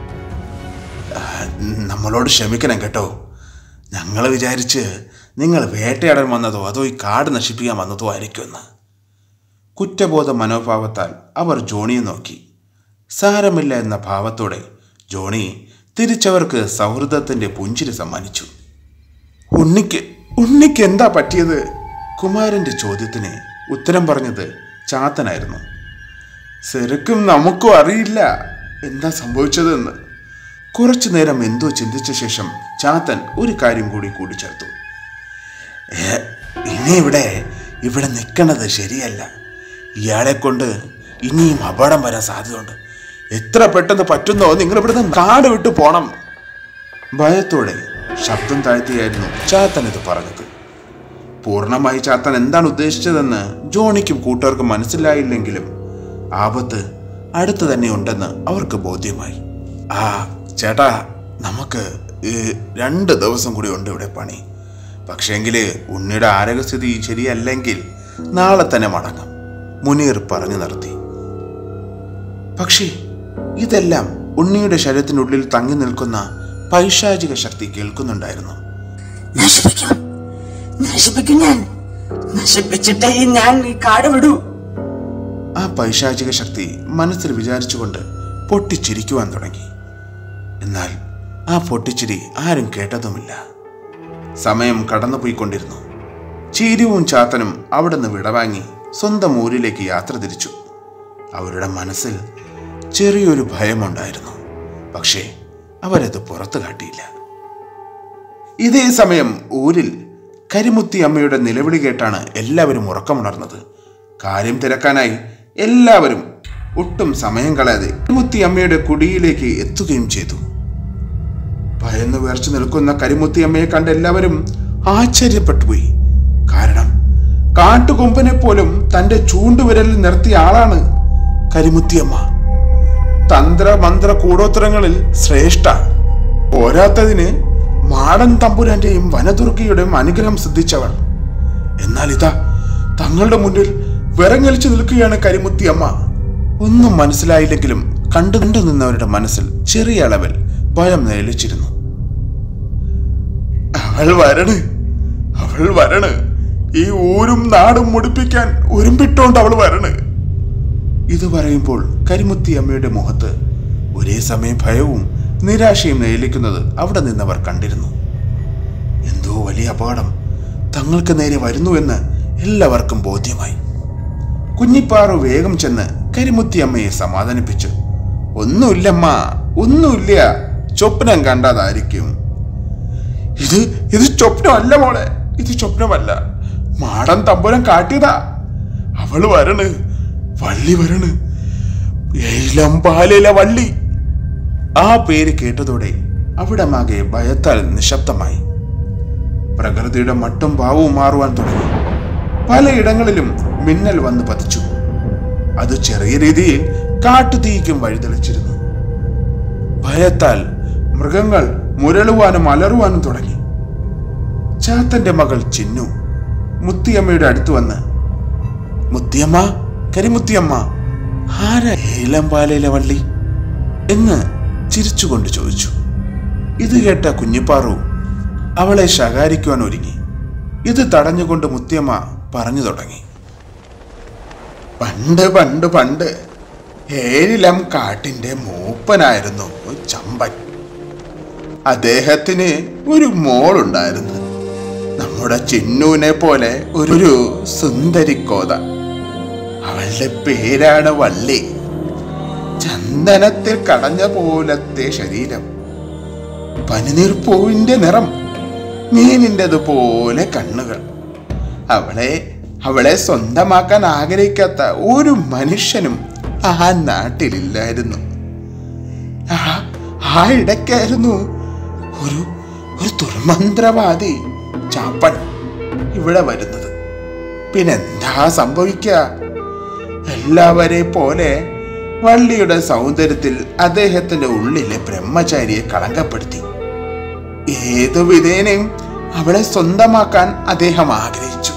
ആ, നമ്മളോട് ക്ഷമിക്കണം കേട്ടോ ഞങ്ങൾ വിചാരിച്ച് നിങ്ങൾ വേട്ടയാടാൻ വന്നതോ അതോ ഈ കാട് നശിപ്പിക്കാൻ വന്നതോ ആയിരിക്കുമെന്ന് കുറ്റബോധ മനോഭാവത്താൽ അവർ ജോണിയെ നോക്കി സാരമില്ല എന്ന ഭാവത്തോടെ ജോണി തിരിച്ചവർക്ക് സൗഹൃദത്തിന്റെ പുഞ്ചിരി സമ്മാനിച്ചു ഉണ്ണിക്ക് ഉണ്ണിക്ക് എന്താ പറ്റിയത് കുമാരന്റെ ചോദ്യത്തിന് ഉത്തരം പറഞ്ഞത് ചാത്തനായിരുന്നു ശരിക്കും നമുക്കും അറിയില്ല എന്താ സംഭവിച്ചതെന്ന് കുറച്ചു നേരം എന്തോ ചിന്തിച്ച ശേഷം ചാത്തൻ ഒരു കാര്യം കൂടി കൂട്ടിച്ചേർത്തു "ഏ, ഇനി ഇവിടെ ഇവിടെ നിൽക്കണത് ശരിയല്ല ഇയാളെ കൊണ്ട് ഇനിയും അപകടം വരാൻ സാധ്യതയുണ്ട് എത്ര പെട്ടെന്ന് പറ്റുന്നോ നിങ്ങൾ ഇവിടുന്ന് കാട് വിട്ടു പോണം ഭയത്തോടെ ശബ്ദം താഴ്ത്തിയായിരുന്നു ചാത്തൻ ഇത് പറഞ്ഞത് പൂർണ്ണമായി ചാത്തൻ എന്താണ് ഉദ്ദേശിച്ചതെന്ന് ജോണിക്കും കൂട്ടുകാർക്കും മനസ്സിലായില്ലെങ്കിലും ആപത്ത് അടുത്ത് തന്നെ ഉണ്ടെന്ന് അവർക്ക് ബോധ്യമായി ആ ചേട്ടാ നമുക്ക് ഈ രണ്ട് ദിവസം കൂടി ഉണ്ട് ഇവിടെ പണി പക്ഷേങ്കിൽ ഉണ്ണിയുടെ ആരോഗ്യസ്ഥിതി ശരിയല്ലെങ്കിൽ നാളെ തന്നെ മടങ്ങാം മുനീർ പറഞ്ഞു നിർത്തി പക്ഷേ ഇതെല്ലാം ഉണ്ണിയുടെ ശരീരത്തിനുള്ളിൽ തങ്ങി നിൽക്കുന്ന പൈശാചിക ശക്തി കേൾക്കുന്നുണ്ടായിരുന്നു നശിപ്പിക്കും നശിപ്പിക്കും ഞാൻ നശിപ്പിച്ചിട്ടേ ഞാൻ ഈ കാട് വിടൂ ആ പൈശാചിക ശക്തി മനസ്സിൽ വിചാരിച്ചുകൊണ്ട് പൊട്ടിച്ചിരിക്കുവാൻ തുടങ്ങി എന്നാൽ ആ പൊട്ടിച്ചിരി ആരും കേട്ടതുമില്ല സമയം കടന്നുപോയിക്കൊണ്ടിരുന്നു ചീരുവും ചാത്തനും അവിടെ നിന്ന് വിടവാങ്ങി സ്വന്തം ഊരിലേക്ക് യാത്ര തിരിച്ചു അവരുടെ മനസ്സിൽ ചെറിയൊരു ഭയമുണ്ടായിരുന്നു പക്ഷേ അവരത് പുറത്തു കാട്ടിയില്ല ഇതേ സമയം ഊരിൽ കരിമുത്തി അമ്മയുടെ നിലവിളി കേട്ടാണ് എല്ലാവരും ഉറക്കമുണർന്നത് കാര്യം തിരക്കാനായി എല്ലാവരും ഒട്ടും സമയം കളയാതെ കരിമുത്തി അമ്മയുടെ കുടിയിലേക്ക് എത്തുകയും ചെയ്തു ഭയന്നു വിറച്ചു നിൽക്കുന്ന കരിമുത്തി അമ്മയെ കണ്ട് എല്ലാവരും ആശ്ചര്യപ്പെട്ടുപോയി കാരണം കാട്ടുകൊമ്പനെ പോലും തന്റെ ചൂണ്ടുവിരലിൽ നിർത്തിയ ആളാണ് കരിമുത്തിയമ്മ തന്ത്ര മന്ത്ര കൂടോത്തരങ്ങളിൽ ശ്രേഷ്ഠ പോരാത്തതിന് മാടൻ തമ്പുരാന്റെയും വനദുർഗയുടെയും അനുഗ്രഹം സിദ്ധിച്ചവൾ എന്നാൽ ഇതാ തങ്ങളുടെ മുന്നിൽ വിറങ്ങലിച്ചു നിൽക്കുകയാണ് കരിമുത്തിയമ്മ ഒന്നും മനസ്സിലായില്ലെങ്കിലും കണ്ടു കണ്ടു നിന്നവരുടെ മനസ്സിൽ ചെറിയ അളവിൽ ഭയം നിഴലിച്ചിരുന്നു അവൾ വരണ് അവൾ വരണ് ഈ ഊരും നാടും മുടിപ്പിക്കാൻ ഒരുമ്പിട്ടോണ്ട് അവൾ വരണ് ഇത് പറയുമ്പോൾ കരിമുത്തി അമ്മയുടെ മുഖത്ത് ഒരേ സമയം ഭയവും നിരാശയും നിഴലിക്കുന്നത് അവിടെ നിന്നവർ കണ്ടിരുന്നു എന്തോ വലിയ അപകടം തങ്ങൾക്ക് നേരെ വരുന്നുവെന്ന് എല്ലാവർക്കും ബോധ്യമായി കുഞ്ഞിപ്പാറു വേഗം ചെന്ന് കരിമുത്തി അമ്മയെ സമാധാനിപ്പിച്ചു ഒന്നുമില്ലമ്മ ഒന്നുമില്ല സ്വപ്നം കണ്ടതായിരിക്കും ഇത് ഇത് സ്വപ്നമല്ല മോളെ ഇത് സ്വപ്നമല്ല മാടൻ തമ്പുരം കാട്ടിയതാ അവള് വരണ് വള്ളി വരണ് ഏലം പാലിലെ വള്ളി ആ പേര് കേട്ടതോടെ അവിടമാകെ ഭയത്താൽ നിശബ്ദമായി പ്രകൃതിയുടെ മട്ടും ഭാവവും മാറുവാൻ തുടങ്ങി പലയിടങ്ങളിലും മിന്നൽ വന്ന് പതിച്ചു അത് ചെറിയ രീതിയിൽ കാട്ടുതീക്കും വഴിതെളിച്ചിരുന്നു ഭയത്താൽ മൃഗങ്ങൾ മുരളുവാനും അലറുവാനും തുടങ്ങി ചാത്തന്റെ മകൾ ചിന്നു മുത്തിയമ്മയുടെ അടുത്ത് വന്ന് മുത്തിയമ്മ കരിമുത്തിയമ്മ ആരാ ഏലംപാലയിലെ വള്ളി എന്ന് ചിരിച്ചുകൊണ്ട് ചോദിച്ചു ഇത് കേട്ട കുഞ്ഞിപ്പാറു അവളെ ശകാരിക്കുവാൻ ഒരുങ്ങി ഇത് തടഞ്ഞുകൊണ്ട് മുത്തിയമ്മ പറഞ്ഞു തുടങ്ങി പണ്ട് പണ്ട് പണ്ട് ഏഴിലം കാട്ടിന്റെ മൂപ്പനായിരുന്നു ചമ്പൻ അദ്ദേഹത്തിന് ഒരു മോളുണ്ടായിരുന്നു നമ്മുടെ ചിന്നുവിനെ പോലെ ഒരു സുന്ദരിക്കോത അവളുടെ പേരാണ് വള്ളി ചന്ദനത്തിൽ കടഞ്ഞ പോലത്തെ ശരീരം പനിനീർ പൂവിന്റെ നിറം മീനിൻ്റെതുപോലെ കണ്ണുകൾ അവളെ അവളെ സ്വന്തമാക്കാൻ ആഗ്രഹിക്കാത്ത ഒരു മനുഷ്യനും ആ നാട്ടിലില്ലായിരുന്നു ആ- ആ ഇടയ്ക്കായിരുന്നു ഒരു ഒരു ദുർമന്ത്രവാദി ചാപ്പൻ ഇവിടെ വരുന്നത് പിന്നെന്താ സംഭവിക്കുക എല്ലാവരെ പോലെ വള്ളിയുടെ സൗന്ദര്യത്തിൽ അദ്ദേഹത്തിന്റെ ഉള്ളിലെ ബ്രഹ്മചാരിയെ കളങ്കപ്പെടുത്തി ഏതു വിധേനയും അവളെ സ്വന്തമാക്കാൻ അദ്ദേഹം ആഗ്രഹിച്ചു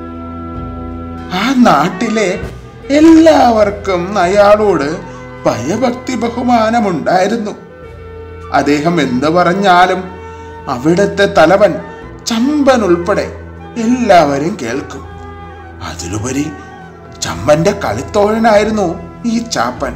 ആ നാട്ടിലെ എല്ലാവർക്കും അയാളോട് ഭയഭക്തി ബഹുമാനമുണ്ടായിരുന്നു അദ്ദേഹം എന്തു പറഞ്ഞാലും അവിടുത്തെ തലവൻ ചമ്പൻ ഉൾപ്പെടെ എല്ലാവരും കേൾക്കും അതിലുപരി ചമ്പന്റെ കളിത്തോഴനായിരുന്നു ഈ ചാപ്പൻ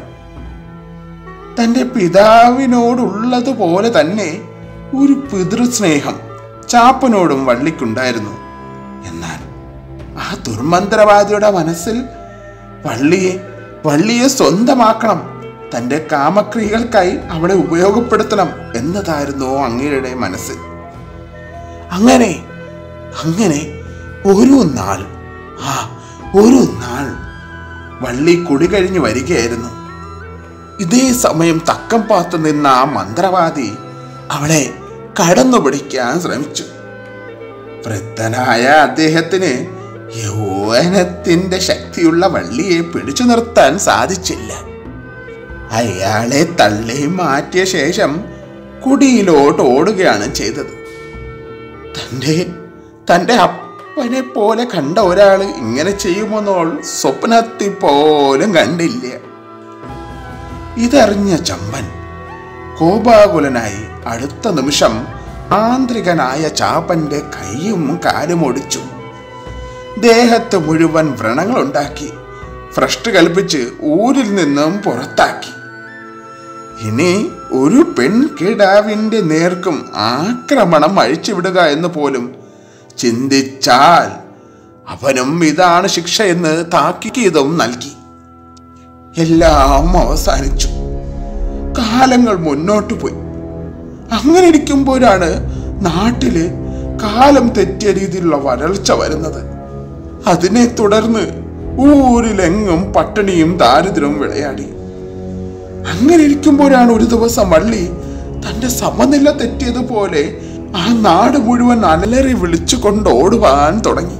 തന്റെ പിതാവിനോടുള്ളതുപോലെ തന്നെ ഒരു പിതൃസ്നേഹം ചാപ്പനോടും വള്ളിക്കുണ്ടായിരുന്നു എന്നാൽ ആ ദുർമന്ത്രവാദിയുടെ മനസ്സിൽ വള്ളിയെ വള്ളിയെ സ്വന്തമാക്കണം തന്റെ കാമക്രിയകൾക്കായി അവളെ ഉപയോഗപ്പെടുത്തണം എന്നതായിരുന്നു അങ്ങയുടെ മനസ്സിൽ അങ്ങനെ അങ്ങനെ ഒരു നാൾ ആ ഒരു നാൾ വള്ളി കുടി കഴിഞ്ഞു വരികയായിരുന്നു ഇതേ സമയം തക്കം പാത്തു നിന്ന ആ മന്ത്രവാദി അവളെ കടന്നു പിടിക്കാൻ ശ്രമിച്ചു വൃദ്ധനായ അദ്ദേഹത്തിന് യൗവനത്തിന്റെ ശക്തിയുള്ള വള്ളിയെ പിടിച്ചു നിർത്താൻ സാധിച്ചില്ല അയാളെ തള്ളി മാറ്റിയ ശേഷം കുടിയിലോട്ട് ഓടുകയാണ് ചെയ്തത് തന്റെ തന്റെ അപ്പനെ പോലെ കണ്ട ഒരാൾ ഇങ്ങനെ ചെയ്യുമെന്നോൾ സ്വപ്നത്തിൽ പോലും കണ്ടില്ല ഇതറിഞ്ഞ ചമ്പൻ കോപാകുലനായി അടുത്ത നിമിഷം ആന്ത്രികനായ ചാപ്പന്റെ കൈയും കാലും ഒടിച്ചു ദേഹത്ത് മുഴുവൻ വ്രണങ്ങളുണ്ടാക്കി ഭ്രഷ്ട് കൽപ്പിച്ച് ഊരിൽ നിന്നും പുറത്താക്കി ഇനി ഒരു പെൺകിടാവിന്റെ നേർക്കും ആക്രമണം അഴിച്ചുവിടുക എന്ന് പോലും ചിന്തിച്ചാൽ അവനും ഇതാണ് ശിക്ഷ എന്ന് താക്കീതും നൽകി എല്ലാം അവസാനിച്ചു കാലങ്ങൾ മുന്നോട്ട് പോയി അങ്ങനെ ഇരിക്കുമ്പോഴാണ് നാട്ടില് കാലം തെറ്റിയ രീതിയിലുള്ള വരൾച്ച വരുന്നത് അതിനെ തുടർന്ന് ഊരിലെങ്ങും പട്ടിണിയും ദാരിദ്ര്യവും വിളയാടി അങ്ങനെ ഇരിക്കുമ്പോഴാണ് ഒരു ദിവസം വള്ളി തന്റെ സമനില തെറ്റിയതുപോലെ ആ നാട് മുഴുവൻ അലറി വിളിച്ചു കൊണ്ട് ഓടുവാൻ തുടങ്ങി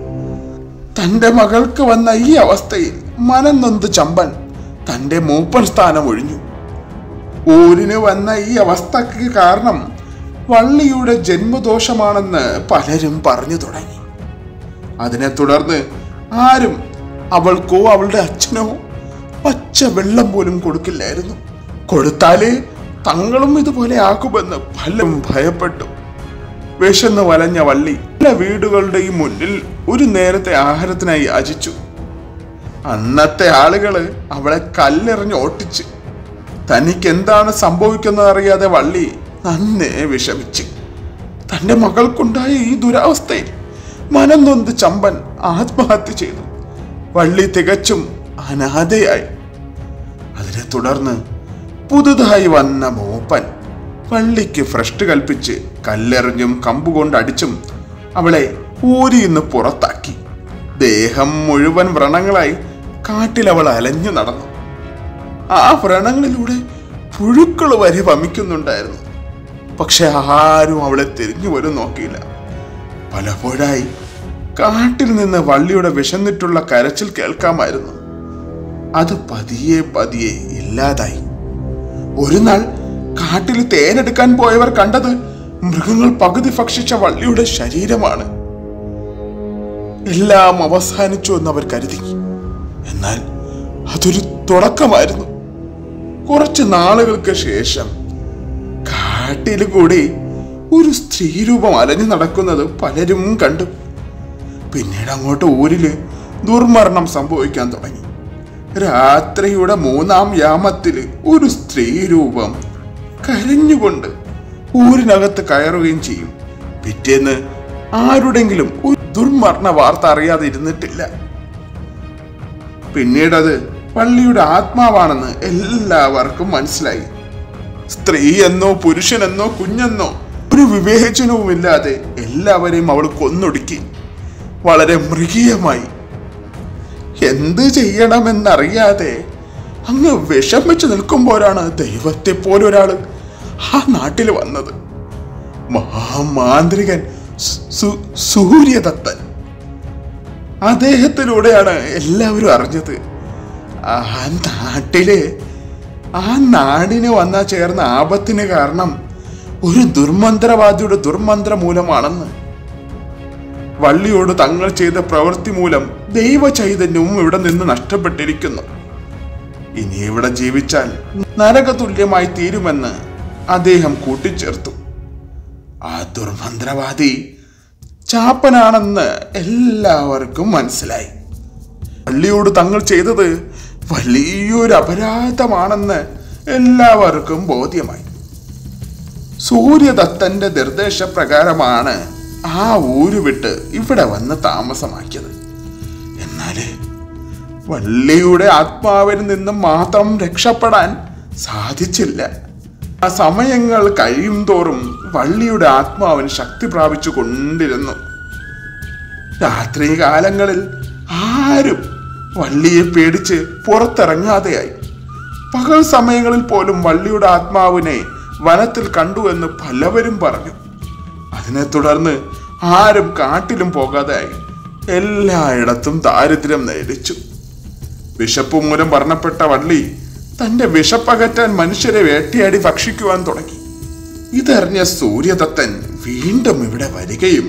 തന്റെ മകൾക്ക് വന്ന ഈ അവസ്ഥയിൽ മനം നൊന്ത് ചമ്പൻ തന്റെ മൂപ്പൻ സ്ഥാനം ഒഴിഞ്ഞു ഊരിന് വന്ന ഈ അവസ്ഥക്ക് കാരണം വള്ളിയുടെ ജന്മദോഷമാണെന്ന് പലരും പറഞ്ഞു തുടങ്ങി അതിനെ തുടർന്ന് ആരും അവൾക്കോ അവളുടെ അച്ഛനോ പച്ച വെള്ളം പോലും കൊടുക്കില്ലായിരുന്നു കൊടുത്താല് തങ്ങളും ഇതുപോലെ ആക്കുമെന്ന് പലരും ഭയപ്പെട്ടു വിശന്ന് വലഞ്ഞ വള്ളി പല വീടുകളുടെയും മുന്നിൽ ഒരു നേരത്തെ ആഹാരത്തിനായി യാചിച്ചു അന്നത്തെ ആളുകള് അവളെ കല്ലെറിഞ്ഞ് ഓട്ടിച്ച് തനിക്ക് എന്താണ് സംഭവിക്കുന്നത് അറിയാതെ വള്ളി നന്നേ വിഷമിച്ച് തന്റെ മകൾക്കുണ്ടായ ഈ ദുരവസ്ഥയിൽ മനം നൊന്ത് ചമ്പൻ ആത്മഹത്യ ചെയ്തു വള്ളി തികച്ചും അനാഥയായി അതിനെ തുടർന്ന് പുതുതായി വന്ന മൂപ്പൻ വള്ളിക്ക് ഭ്രഷ്ട് കൽപ്പിച്ച് കല്ലെറിഞ്ഞും കമ്പുകൊണ്ട് അടിച്ചും അവളെ ഊരിന്ന് പുറത്താക്കി ദേഹം മുഴുവൻ വ്രണങ്ങളായി കാട്ടിൽ അവൾ അലഞ്ഞു നടന്നു ആ വ്രണങ്ങളിലൂടെ പുഴുക്കൾ വരെ വമിക്കുന്നുണ്ടായിരുന്നു പക്ഷെ ആരും അവളെ തിരിഞ്ഞു പോലും നോക്കിയില്ല പലപ്പോഴായി കാട്ടിൽ നിന്ന് വള്ളിയുടെ വിശന്നിട്ടുള്ള കരച്ചിൽ കേൾക്കാമായിരുന്നു അത് പതിയെ പതിയെ ഇല്ലാതായി ഒരു നാൾ കാട്ടിൽ തേനെടുക്കാൻ പോയവർ കണ്ടത് മൃഗങ്ങൾ പകുതി ഭക്ഷിച്ച വള്ളിയുടെ ശരീരമാണ് എല്ലാം അവസാനിച്ചു എന്ന് അവർ കരുതി എന്നാൽ അതൊരു തുടക്കമായിരുന്നു കുറച്ച് നാളുകൾക്ക് ശേഷം കാട്ടിൽ കൂടി ഒരു സ്ത്രീരൂപം അലഞ്ഞു നടക്കുന്നത് പലരും കണ്ടു പിന്നീട് അങ്ങോട്ട് ഊരില് ദുർമരണം സംഭവിക്കാൻ തുടങ്ങി രാത്രിയുടെ മൂന്നാം യാമത്തില് ഒരു സ്ത്രീരൂപം കരഞ്ഞുകൊണ്ട് ഊരിനകത്ത് കയറുകയും ചെയ്യും പിറ്റേന്ന് ആരുടെങ്കിലും ഒരു ദുർമരണ വാർത്ത അറിയാതെ ഇരുന്നിട്ടില്ല പിന്നീടത് പള്ളിയുടെ ആത്മാവാണെന്ന് എല്ലാവർക്കും മനസ്സിലായി സ്ത്രീ എന്നോ പുരുഷനെന്നോ കുഞ്ഞെന്നോ ഒരു വിവേചനവുമില്ലാതെ എല്ലാവരെയും അവൾ കൊന്നൊടുക്കി വളരെ മൃഗീയമായി എന്ത് ചെയ്യണമെന്നറിയാതെ അങ്ങ് വിഷമിച്ച് നിൽക്കുമ്പോഴാണ് ദൈവത്തെ പോലെ ഒരാള് ആ നാട്ടിൽ വന്നത് മഹാമാന്ത്രികൻ സു- സൂര്യദത്തൻ അദ്ദേഹത്തിലൂടെയാണ് എല്ലാവരും അറിഞ്ഞത് ആ നാട്ടില് ആ നാടിന് വന്ന ചേർന്ന ആപത്തിന് കാരണം ഒരു ദുർമന്ത്രവാദിയുടെ ദുർമന്ത്ര മൂലമാണെന്ന് വള്ളിയോട് തങ്ങൾ ചെയ്ത പ്രവൃത്തി മൂലം ദൈവ ചൈതന്യവും ഇവിടെ നിന്ന് നഷ്ടപ്പെട്ടിരിക്കുന്നു ഇനി ഇവിടെ ജീവിച്ചാൽ നരകതുല്യമായി തീരുമെന്ന് അദ്ദേഹം കൂട്ടിച്ചേർത്തു ആ ദുർമന്ത്രവാദി ചാപ്പനാണെന്ന് എല്ലാവർക്കും മനസ്സിലായി വള്ളിയോട് തങ്ങൾ ചെയ്തത് വലിയൊരു അപരാധമാണെന്ന് എല്ലാവർക്കും ബോധ്യമായി സൂര്യദത്തന്റെ നിർദ്ദേശപ്രകാരമാണ് ആ ഊര് വിട്ട് ഇവിടെ വന്ന് താമസമാക്കിയത് എന്നാല് വള്ളിയുടെ ആത്മാവിൽ നിന്നും മാത്രം രക്ഷപ്പെടാൻ സാധിച്ചില്ല ആ സമയങ്ങൾ കഴിയും തോറും വള്ളിയുടെ ആത്മാവിന് ശക്തി പ്രാപിച്ചു കൊണ്ടിരുന്നു രാത്രി കാലങ്ങളിൽ ആരും വള്ളിയെ പേടിച്ച് പുറത്തിറങ്ങാതെയായി പകൽ സമയങ്ങളിൽ പോലും വള്ളിയുടെ ആത്മാവിനെ വനത്തിൽ കണ്ടു എന്ന് പലവരും പറഞ്ഞു അതിനെ തുടർന്ന് ആരും കാട്ടിലും പോകാതെയായി എല്ലായിടത്തും ദാരിദ്ര്യം നേരിച്ചു വിശപ്പ് മൂലം മരണപ്പെട്ട വള്ളി തന്റെ വിശപ്പകറ്റാൻ മനുഷ്യരെ വേട്ടയാടി ഭക്ഷിക്കുവാൻ തുടങ്ങി ഇതറിഞ്ഞ സൂര്യദത്തൻ വീണ്ടും ഇവിടെ വരികയും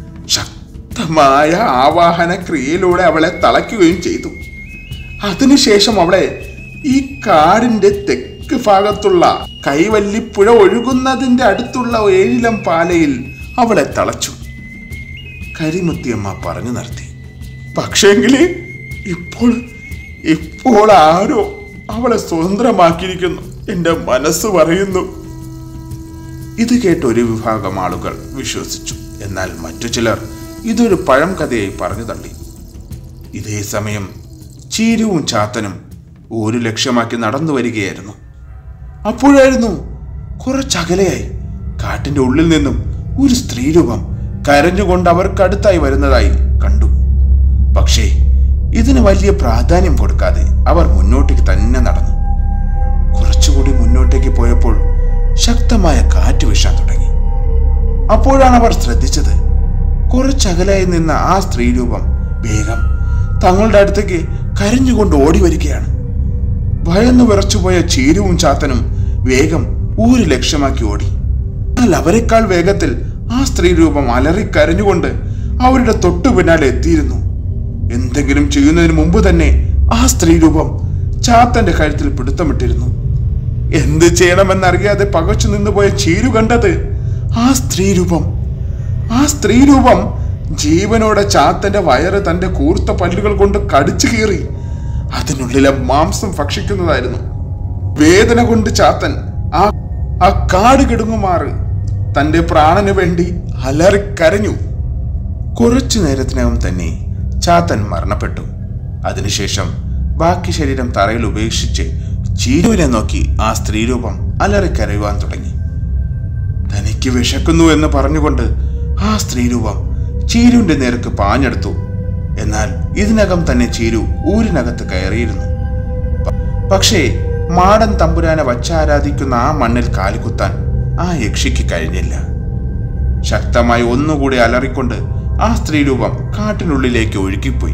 ശക്തമായ ആവാഹന ക്രിയയിലൂടെ അവളെ തളയ്ക്കുകയും ചെയ്തു അതിനുശേഷം അവളെ ഈ കാടിന്റെ തെക്ക് ഭാഗത്തുള്ള കൈവല്ലിപ്പുഴ ഒഴുകുന്നതിന്റെ അടുത്തുള്ള ഏഴിലം പാലയിൽ അവളെ തളച്ചു കരിമുത്തിയമ്മ പറഞ്ഞു നിർത്തി പക്ഷേങ്കില് ഇപ്പോൾ ഇപ്പോൾ ആരോ അവളെ സ്വതന്ത്രമാക്കിയിരിക്കുന്നു എന്റെ മനസ്സ് പറയുന്നു ഇത് കേട്ട് ഒരു വിഭാഗം ആളുകൾ വിശ്വസിച്ചു എന്നാൽ മറ്റു ചിലർ ഇതൊരു പഴം കഥയായി പറഞ്ഞു തള്ളി ഇതേ സമയം ചീരുവും ചാത്തനും ഒരു ലക്ഷ്യമാക്കി നടന്നു വരികയായിരുന്നു അപ്പോഴായിരുന്നു കുറച്ചകലെയായി കാട്ടിന്റെ ഉള്ളിൽ നിന്നും ഒരു സ്ത്രീരൂപം കരഞ്ഞുകൊണ്ട് അവർക്കടുത്തായി വരുന്നതായി കണ്ടു പക്ഷേ ഇതിന് വലിയ പ്രാധാന്യം കൊടുക്കാതെ അവർ മുന്നോട്ടേക്ക് തന്നെ നടന്നു കുറച്ചുകൂടി മുന്നോട്ടേക്ക് പോയപ്പോൾ ശക്തമായ കാറ്റ് വീശാൻ തുടങ്ങി അപ്പോഴാണ് അവർ ശ്രദ്ധിച്ചത് കുറച്ചകലായി നിന്ന ആ സ്ത്രീരൂപം വേഗം തങ്ങളുടെ അടുത്തേക്ക് കരഞ്ഞുകൊണ്ട് ഓടി വരികയാണ് ഭയന്നു വിറച്ചുപോയ ചീരുവും ചാത്തനും വേഗം ഊര് ലക്ഷ്യമാക്കി ഓടി എന്നാൽ അവരെക്കാൾ വേഗത്തിൽ ആ സ്ത്രീരൂപം അലറി കരഞ്ഞുകൊണ്ട് അവരുടെ തൊട്ടു പിന്നാലെ എത്തിയിരുന്നു എന്തെങ്കിലും ചെയ്യുന്നതിന് മുമ്പ് തന്നെ ആ സ്ത്രീരൂപം ചാത്തന്റെ കഴുത്തിൽ പിടുത്തമിട്ടിരുന്നു എന്ത് ചെയ്യണമെന്നറിയാതെ പകച്ചു നിന്നുപോയ ചീരു കണ്ടത് ആ സ്ത്രീരൂപം ആ സ്ത്രീരൂപം ജീവനോടെ ചാത്തന്റെ വയറ് തന്റെ കൂർത്ത പല്ലുകൾ കൊണ്ട് കടിച്ചു കീറി അതിനുള്ളിലെ മാംസം ഭക്ഷിക്കുന്നതായിരുന്നു വേദന കൊണ്ട് ചാത്തൻ ആ ആ കാട് കിടുങ്ങുമാറ് തന്റെ പ്രാണന് വേണ്ടി അലറിക്കരഞ്ഞു കുറച്ചു നേരത്തിനകം തന്നെ ചാത്തൻ മരണപ്പെട്ടു അതിനുശേഷം ബാക്കി ശരീരം തറയിൽ ഉപേക്ഷിച്ച് ചീരുവിനെ നോക്കി ആ സ്ത്രീരൂപം അലറിക്കരയുവാൻ തുടങ്ങി തനിക്ക് വിശക്കുന്നു എന്ന് പറഞ്ഞുകൊണ്ട് ആ സ്ത്രീരൂപം ചീരുവിന്റെ നേർക്ക് പാഞ്ഞെടുത്തു എന്നാൽ ഇതിനകം തന്നെ ചീരു ഊരിനകത്ത് കയറിയിരുന്നു പ- പക്ഷേ മാടൻ തമ്പുരാനെ വച്ചാരാധിക്കുന്ന ആ മണ്ണിൽ കാലുകുത്താൻ ആ യക്ഷിക്ക് കഴിഞ്ഞില്ല ശക്തമായി ഒന്നുകൂടി അലറിക്കൊണ്ട് ആ സ്ത്രീരൂപം കാട്ടിനുള്ളിലേക്ക് ഒഴുകിപ്പോയി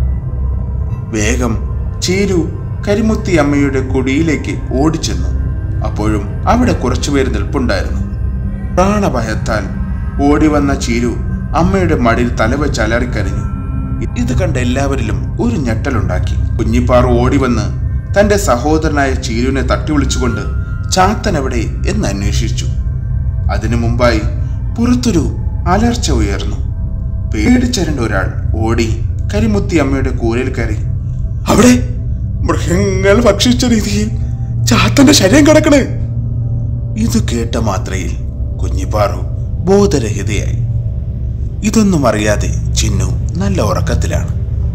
വേഗം ചീരു കരിമുത്തി അമ്മയുടെ കുടിയിലേക്ക് ഓടിച്ചെന്നു അപ്പോഴും അവിടെ കുറച്ചുപേർ നിൽപ്പുണ്ടായിരുന്നു പ്രാണഭയത്താൽ ഓടി വന്ന ചീരു അമ്മയുടെ മടിയിൽ തലവെച്ച് അലറിക്കരഞ്ഞു ഇത് കണ്ട എല്ലാവരിലും ഒരു ഞെട്ടലുണ്ടാക്കി കുഞ്ഞിപ്പാറു ഓടി വന്ന് തന്റെ സഹോദരനായ ചീരുവിനെ തട്ടി വിളിച്ചുകൊണ്ട് ചാത്തൻ എവിടെ എന്ന് അന്വേഷിച്ചു അതിനു മുമ്പായി പുറത്തൊരു അലർച്ച ഉയർന്നു പേടിച്ചരണ്ട ഒരാൾ ഓടി കരിമുത്തി അമ്മയുടെ കൂരയിൽ കയറി അവിടെ മൃഗങ്ങൾ ഭക്ഷിച്ച രീതിയിൽ ചാത്തന്റെ ശരീരം കിടക്കണേ ഇത് കേട്ട മാത്രയിൽ കുഞ്ഞിപ്പാറു ബോധരഹിതയായി ഇതൊന്നും അറിയാതെ ചിന്നു നല്ല ഉറക്കത്തിലാണ്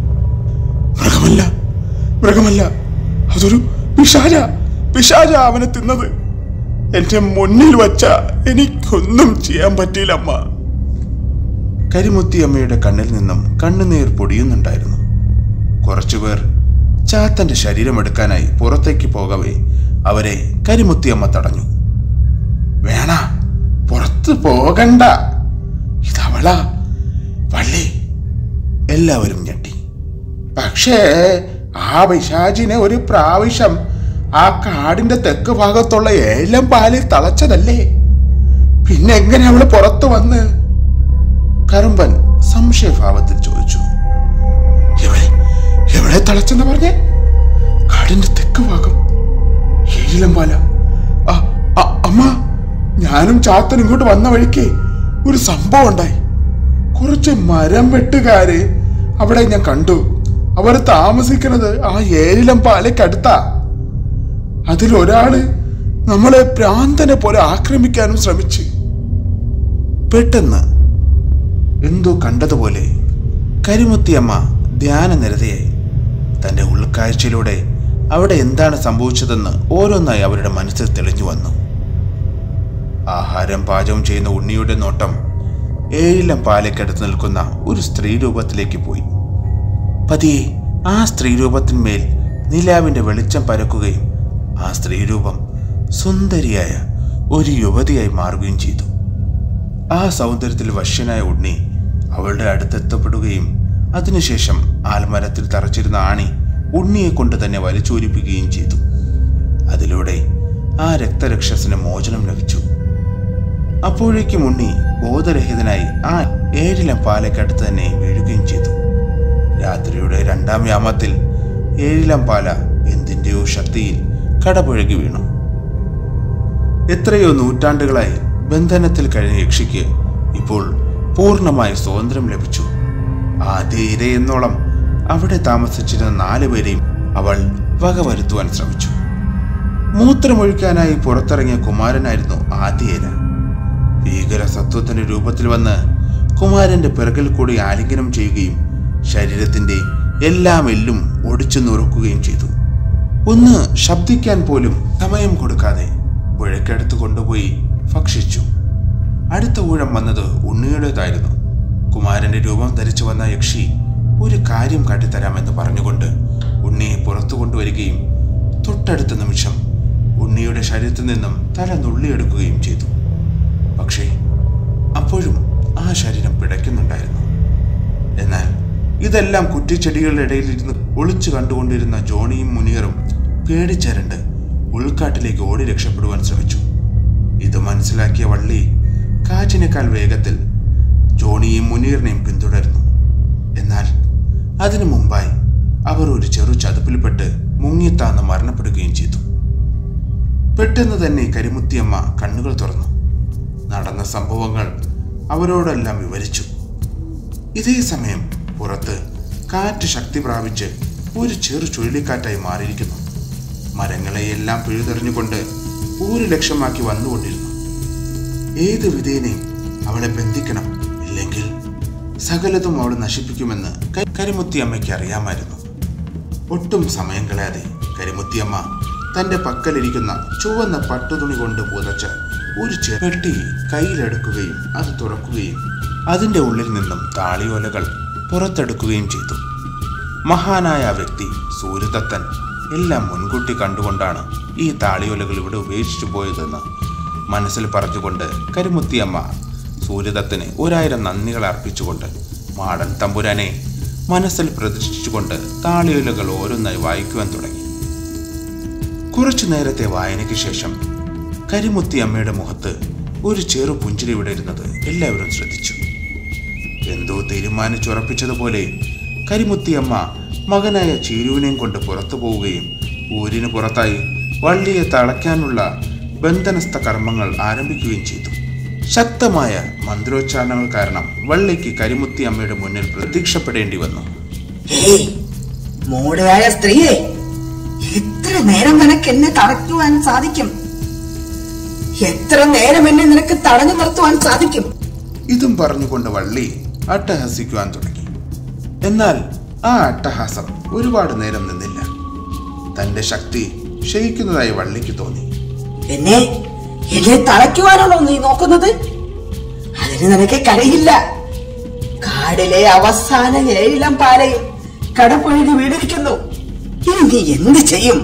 മൃഗമല്ല മൃഗമല്ല അതൊരു പിശാച പിശാച അവനെ തിന്നത് എന്റെ മുന്നിൽ വച്ച എനിക്കൊന്നും ചെയ്യാൻ പറ്റിയില്ല അമ്മ കരിമുത്തി അമ്മയുടെ കണ്ണിൽ നിന്നും കണ്ണുനീർ പൊടിയുന്നുണ്ടായിരുന്നു കുറച്ചുപേർ ചാത്തന്റെ ശരീരമെടുക്കാനായി പുറത്തേക്ക് പോകവേ അവരെ കരിമുത്തി അമ്മ തടഞ്ഞു വേണ പുറത്ത് പോകണ്ട ഇതവളാ വള്ളി എല്ലാവരും ഞെട്ടി പക്ഷേ ആ പിശാചിനെ ഒരു പ്രാവശ്യം ആ കാടിന്റെ തെക്ക് ഭാഗത്തുള്ള ഏലം പാലിൽ തളച്ചതല്ലേ പിന്നെ എങ്ങനെ അവള് പുറത്തു വന്ന് കറുമ്പൻ സംശയഭാവത്തിൽ ചോദിച്ചു എവിടെ എവിടെ തളച്ചെന്ന് പറഞ്ഞേ കാടിന്റെ തെക്ക് ഭാഗം ഏഴിലം പാല ആ, ആ, അമ്മ ഞാനും ചാത്തൻ ഇങ്ങോട്ട് വന്ന വഴിക്ക് ഒരു സംഭവം ഉണ്ടായി കുറച്ച് മരം വെട്ടുകാര് അവിടെ ഞാൻ കണ്ടു അവർ താമസിക്കുന്നത് ആ ഏഴിലം പാലയ്ക്കടുത്താ അതിലൊരാള് നമ്മളെ ഭ്രാന്തനെ പോലെ ആക്രമിക്കാനും ശ്രമിച്ചു പെട്ടെന്ന് എന്തോ കണ്ടതുപോലെ കരിമുത്തിയമ്മ ധ്യാനനിരതയായി തന്റെ ഉൾക്കാഴ്ചയിലൂടെ അവിടെ എന്താണ് സംഭവിച്ചതെന്ന് ഓരോന്നായി അവരുടെ മനസ്സിൽ തെളിഞ്ഞു വന്നു ആഹാരം പാചകം ചെയ്യുന്ന ഉണ്ണിയുടെ നോട്ടം ഏഴിലം പാലയ്ക്കടുത്ത് നിൽക്കുന്ന ഒരു സ്ത്രീ രൂപത്തിലേക്ക് പോയി പതിയെ ആ സ്ത്രീ രൂപത്തിന്മേൽ നിലാവിന്റെ വെളിച്ചം പരക്കുകയും ആ സ്ത്രീരൂപം സുന്ദരിയായ ഒരു യുവതിയായി മാറുകയും ചെയ്തു ആ സൗന്ദര്യത്തിൽ വശ്യനായ ഉണ്ണി അവളുടെ അടുത്തെത്തപ്പെടുകയും അതിനുശേഷം ആൽമരത്തിൽ തറച്ചിരുന്ന ആണി ഉണ്ണിയെ കൊണ്ട് തന്നെ വലിച്ചൂരിപ്പിക്കുകയും ചെയ്തു അതിലൂടെ ആ രക്തരക്ഷസിന് മോചനം ലഭിച്ചു അപ്പോഴേക്കും ഉണ്ണി ബോധരഹിതനായി ആ ഏഴിലം പാലയ്ക്കടുത്ത് തന്നെ വീഴുകയും ചെയ്തു രാത്രിയുടെ രണ്ടാം യാമത്തിൽ ഏഴിലം പാല എന്തിൻ്റെയോ ശക്തിയിൽ കടപുഴകി വീണു എത്രയോ നൂറ്റാണ്ടുകളായി ബന്ധനത്തിൽ കഴിഞ്ഞ യക്ഷിക്ക് ഇപ്പോൾ പൂർണ്ണമായി സ്വാതന്ത്ര്യം ലഭിച്ചു ആദ്യ ഇരയെന്നോളം അവിടെ താമസിച്ചിരുന്ന നാലുപേരെയും അവൾ വകവരുത്തുവാൻ ശ്രമിച്ചു മൂത്രമൊഴിക്കാനായി പുറത്തിറങ്ങിയ കുമാരനായിരുന്നു ആദ്യ ഇര ഭീകര സത്വത്തിന്റെ രൂപത്തിൽ വന്ന് കുമാരന്റെ പിറകിൽ കൂടി ആലിംഗനം ചെയ്യുകയും ശരീരത്തിന്റെ എല്ലാം എല്ലും ഒടിച്ചു നുറുക്കുകയും ചെയ്തു ഒന്ന് ശബ്ദിക്കാൻ പോലും സമയം കൊടുക്കാതെ പുഴയ്ക്കടുത്ത് കൊണ്ടുപോയി ഭക്ഷിച്ചു അടുത്ത ഊഴം വന്നത് ഉണ്ണിയുടേതായിരുന്നു കുമാരന്റെ രൂപം ധരിച്ചു വന്ന യക്ഷി ഒരു കാര്യം കാട്ടിത്തരാമെന്ന് പറഞ്ഞുകൊണ്ട് ഉണ്ണിയെ പുറത്തു കൊണ്ടുവരികയും തൊട്ടടുത്ത നിമിഷം ഉണ്ണിയുടെ ശരീരത്തിൽ നിന്നും തല നുള്ളിയെടുക്കുകയും ചെയ്തു പക്ഷേ അപ്പോഴും ആ ശരീരം പിടയ്ക്കുന്നുണ്ടായിരുന്നു എന്നാൽ ഇതെല്ലാം കുറ്റിച്ചെടികളുടെ ഇടയിലിരുന്ന് ഒളിച്ചു കണ്ടുകൊണ്ടിരുന്ന ജോണിയും മുനീറും പേടിച്ചരണ്ട് ഉൾക്കാട്ടിലേക്ക് ഓടി രക്ഷപ്പെടുവാൻ ശ്രമിച്ചു ഇത് മനസ്സിലാക്കിയ വള്ളി കാറ്റിനേക്കാൾ വേഗത്തിൽ ജോണിയെയും മുനീറിനെയും പിന്തുടർന്നു എന്നാൽ അതിനു മുമ്പായി അവർ ഒരു ചെറു ചതുപ്പിൽപ്പെട്ട് മുങ്ങിത്താന്ന് മരണപ്പെടുകയും ചെയ്തു പെട്ടെന്ന് തന്നെ കരിമുത്തിയമ്മ കണ്ണുകൾ തുറന്നു നടന്ന സംഭവങ്ങൾ അവരോടെല്ലാം വിവരിച്ചു ഇതേ സമയം പുറത്ത് കാറ്റ് ശക്തി പ്രാപിച്ച് ഒരു ചെറു ചുഴലിക്കാറ്റായി മാറിയിരിക്കുന്നു മരങ്ങളെയെല്ലാം പിഴുതെറിഞ്ഞുകൊണ്ട് ഒരു ലക്ഷ്യമാക്കി വന്നുകൊണ്ടിരുന്നു ഏത് വിധേനയും അവളെ ബന്ധിക്കണം ഇല്ലെങ്കിൽ സകലതും അവൾ നശിപ്പിക്കുമെന്ന് ക- കരിമുത്തിയമ്മയ്ക്ക് അറിയാമായിരുന്നു ഒട്ടും സമയം കളയാതെ കരിമുത്തിയമ്മ തന്റെ പക്കലിരിക്കുന്ന ചുവന്ന പട്ടുതുണി കൊണ്ട് പുതച്ച ഒരു ചെറുപെട്ടി കയ്യിലെടുക്കുകയും അത് തുറക്കുകയും അതിന്റെ ഉള്ളിൽ നിന്നും താളിയോലകൾ പുറത്തെടുക്കുകയും ചെയ്തു മഹാനായ ആ വ്യക്തി സൂര്യദത്തൻ എല്ലാം മുൻകൂട്ടി കണ്ടുകൊണ്ടാണ് ഈ താളിയോലകൾ ഇവിടെ ഉപേക്ഷിച്ചു പോയതെന്ന് മനസ്സിൽ പറഞ്ഞുകൊണ്ട് കരിമുത്തിയമ്മ സൂര്യദത്തന് ഒരായിരം നന്ദികൾ അർപ്പിച്ചുകൊണ്ട് മാടൻ തമ്പുരാനെ മനസ്സിൽ പ്രതിഷ്ഠിച്ചുകൊണ്ട് താളിയോലകൾ ഓരോന്നായി വായിക്കുവാൻ തുടങ്ങി കുറച്ചു നേരത്തെ വായനയ്ക്ക് ശേഷം കരിമുത്തി അമ്മയുടെ മുഖത്ത് ഒരു ചെറു പുഞ്ചിരി വിടരുന്നത് എല്ലാവരും ശ്രദ്ധിച്ചു എന്തോ തീരുമാനിച്ചുറപ്പിച്ചതുപോലെ കരിമുത്തിയമ്മ മകനായ ചീരുവിനെയും കൊണ്ട് പുറത്തു പോവുകയും ഊരിന് പുറത്തായി വള്ളിയെ തളയ്ക്കാനുള്ള ബന്ധനസ്ഥ കർമ്മങ്ങൾ ആരംഭിക്കുകയും ചെയ്തു ശക്തമായ മന്ത്രോച്ചാരണങ്ങൾ കാരണം വള്ളിക്ക് കരിമുത്തി അമ്മയുടെ മുന്നിൽ പ്രത്യക്ഷപ്പെടേണ്ടി വന്നു ഏയ് മൂടയായ സ്ത്രീയെ എത്ര നേരം നിനക്ക് എന്നെ തടയ്ക്കുവാൻ സാധിക്കും എത്ര നേരം എന്നെ നിനക്ക് തടഞ്ഞു നിർത്തുവാൻ സാധിക്കും ഇതും പറഞ്ഞുകൊണ്ട് വള്ളി അട്ടഹസിക്കുവാൻ തുടങ്ങി എന്നാൽ ആ അട്ടഹാസം ഒരുപാട് നേരം നിന്നില്ല തന്റെ ശക്തി ക്ഷയിക്കുന്നതായി വള്ളിക്ക് തോന്നി എന്നെ എന്നെ തളയ്ക്കുവാനാണോ നീ നോക്കുന്നത് അതിന് നിനക്ക് കഴിയില്ല കാടിലെ അവസാന ഏഴിലം പാലയും കടപ്പുഴകി വീടിരിക്കുന്നു ഇനി നീ എന്ത് ചെയ്യും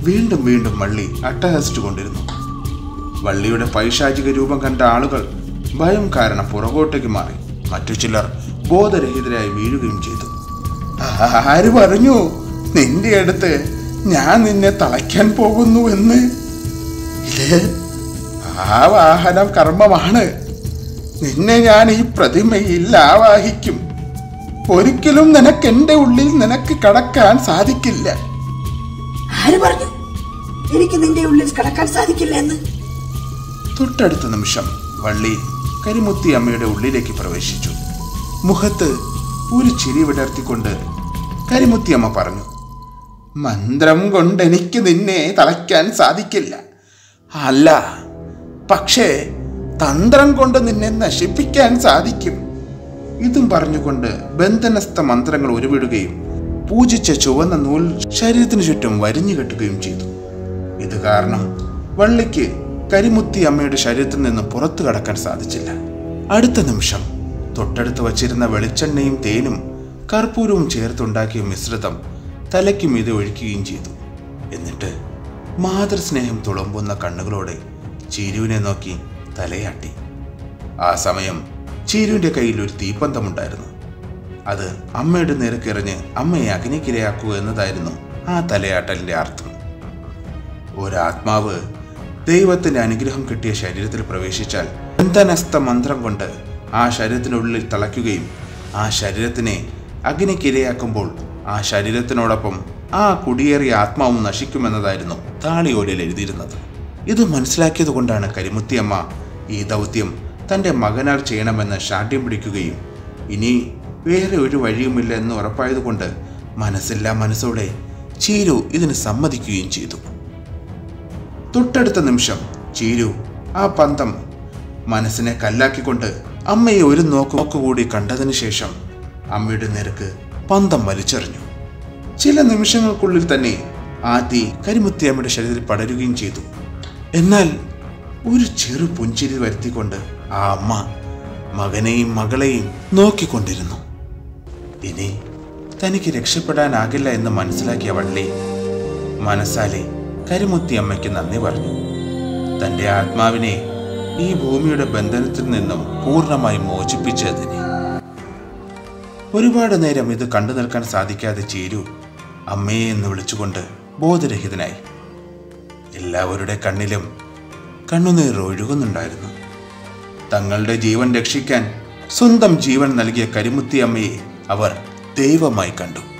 വീണ്ടും വീണ്ടും വള്ളി അട്ടഹസിച്ചു കൊണ്ടിരുന്നു വള്ളിയുടെ പൈശാചിക രൂപം കണ്ട ആളുകൾ ഭയം കാരണം പുറകോട്ടേക്ക് മാറി മറ്റു ചിലർ ബോധരഹിതരായി വീഴുകയും ചെയ്തു ആര് പറഞ്ഞു നിന്റെ അടുത്ത് ഞാൻ നിന്നെ തളയ്ക്കാൻ പോകുന്നു എന്ന് ഇത് ആ വാഹനം കർമ്മമാണ് നിന്നെ ഞാൻ ഈ പ്രതിമയിൽ ആവാഹിക്കും ഒരിക്കലും നിനക്ക് എന്റെ ഉള്ളിൽ നിനക്ക് കടക്കാൻ സാധിക്കില്ല ആര് പറഞ്ഞു എനിക്ക് നിന്റെ ഉള്ളിൽ കടക്കാൻ സാധിക്കില്ല എന്ന് തൊട്ടടുത്ത നിമിഷം വള്ളി കരിമുത്തി അമ്മയുടെ ഉള്ളിലേക്ക് പ്രവേശിച്ചു മുഖത്ത് ഒരു ചിരി വിടർത്തിക്കൊണ്ട് കരിമുത്തി അമ്മ പറഞ്ഞു മന്ത്രം കൊണ്ട് എനിക്ക് നിന്നെ തളയ്ക്കാൻ സാധിക്കില്ല അല്ല പക്ഷേ തന്ത്രം കൊണ്ട് നിന്നെ നശിപ്പിക്കാൻ സാധിക്കും ഇതും പറഞ്ഞുകൊണ്ട് ബന്ധനസ്ഥ മന്ത്രങ്ങൾ ഉരുവിടുകയും പൂജിച്ച ചുവന്ന നൂൽ ശരീരത്തിനു ചുറ്റും വരിഞ്ഞു കെട്ടുകയും ചെയ്തു ഇത് കാരണം വള്ളിക്ക് കരിമുത്തി അമ്മയുടെ ശരീരത്തിൽ നിന്ന് പുറത്തു കടക്കാൻ സാധിച്ചില്ല അടുത്ത നിമിഷം തൊട്ടടുത്ത് വച്ചിരുന്ന വെളിച്ചെണ്ണയും തേനും കർപ്പൂരവും ചേർത്തുണ്ടാക്കിയ മിശ്രിതം തലയ്ക്ക് മീതെ ഒഴിക്കുകയും ചെയ്തു എന്നിട്ട് മാതൃസ്നേഹം തുളുമ്പുന്ന കണ്ണുകളോടെ ചീരുവിനെ നോക്കി തലയാട്ടി ആ സമയം ചീരുവിന്റെ കയ്യിൽ ഒരു തീപ്പന്തമുണ്ടായിരുന്നു അത് അമ്മയുടെ നേർക്കെറിഞ്ഞ് അമ്മയെ അഗ്നിക്കിരയാക്കുക എന്നതായിരുന്നു ആ തലയാട്ടലിന്റെ അർത്ഥം ഒരാത്മാവ് ദൈവത്തിന്റെ അനുഗ്രഹം കിട്ടിയ ശരീരത്തിൽ പ്രവേശിച്ചാൽ ബന്ധനസ്ഥ മന്ത്രം കൊണ്ട് ആ ശരീരത്തിനുള്ളിൽ തളയ്ക്കുകയും ആ ശരീരത്തിനെ അഗ്നിക്കിരയാക്കുമ്പോൾ ആ ശരീരത്തിനോടൊപ്പം ആ കുടിയേറിയ ആത്മാവും നശിക്കുമെന്നതായിരുന്നു താളിയോലിൽ എഴുതിയിരുന്നത് ഇത് മനസ്സിലാക്കിയത് കൊണ്ടാണ് കരിമുത്തിയമ്മ ഈ ദൗത്യം തന്റെ മകനാൽ ചെയ്യണമെന്ന് ശാഠ്യം പിടിക്കുകയും ഇനി വേറെ ഒരു വഴിയുമില്ല എന്ന് ഉറപ്പായതുകൊണ്ട് മനസ്സില്ലാ മനസ്സോടെ ചീരു ഇതിന് സമ്മതിക്കുകയും ചെയ്തു തൊട്ടടുത്ത നിമിഷം ചീരു ആ പന്തം മനസ്സിനെ കല്ലാക്കിക്കൊണ്ട് അമ്മയെ ഒരു നോക്ക് നോക്കുകൂടി കണ്ടതിന് ശേഷം അമ്മയുടെ നേർക്ക് പന്തം വലിച്ചെറിഞ്ഞു ചില നിമിഷങ്ങൾക്കുള്ളിൽ തന്നെ ആ തീ കരിമുത്തിയമ്മയുടെ ശരീരത്തിൽ പടരുകയും ചെയ്തു എന്നാൽ ഒരു ചെറു പുഞ്ചിരി വരുത്തിക്കൊണ്ട് ആ അമ്മ മകനെയും മകളെയും നോക്കിക്കൊണ്ടിരുന്നു ഇനി തനിക്ക് രക്ഷപ്പെടാനാകില്ല എന്ന് മനസ്സിലാക്കിയ വള്ളി മനസ്സാലെ കരിമുത്തി അമ്മയ്ക്ക് നന്ദി പറഞ്ഞു തന്റെ ആത്മാവിനെ ഈ ഭൂമിയുടെ ബന്ധനത്തിൽ നിന്നും പൂർണ്ണമായി മോചിപ്പിച്ചതിന് ഒരുപാട് നേരം ഇത് കണ്ടു നിൽക്കാൻ സാധിക്കാതെ ചേരു അമ്മയെ എന്ന് വിളിച്ചുകൊണ്ട് ബോധരഹിതനായി എല്ലാവരുടെ കണ്ണിലും കണ്ണുനീർ ഒഴുകുന്നുണ്ടായിരുന്നു തങ്ങളുടെ ജീവൻ രക്ഷിക്കാൻ സ്വന്തം ജീവൻ നൽകിയ കരിമുത്തി അമ്മയെ അവർ ദൈവമായി കണ്ടു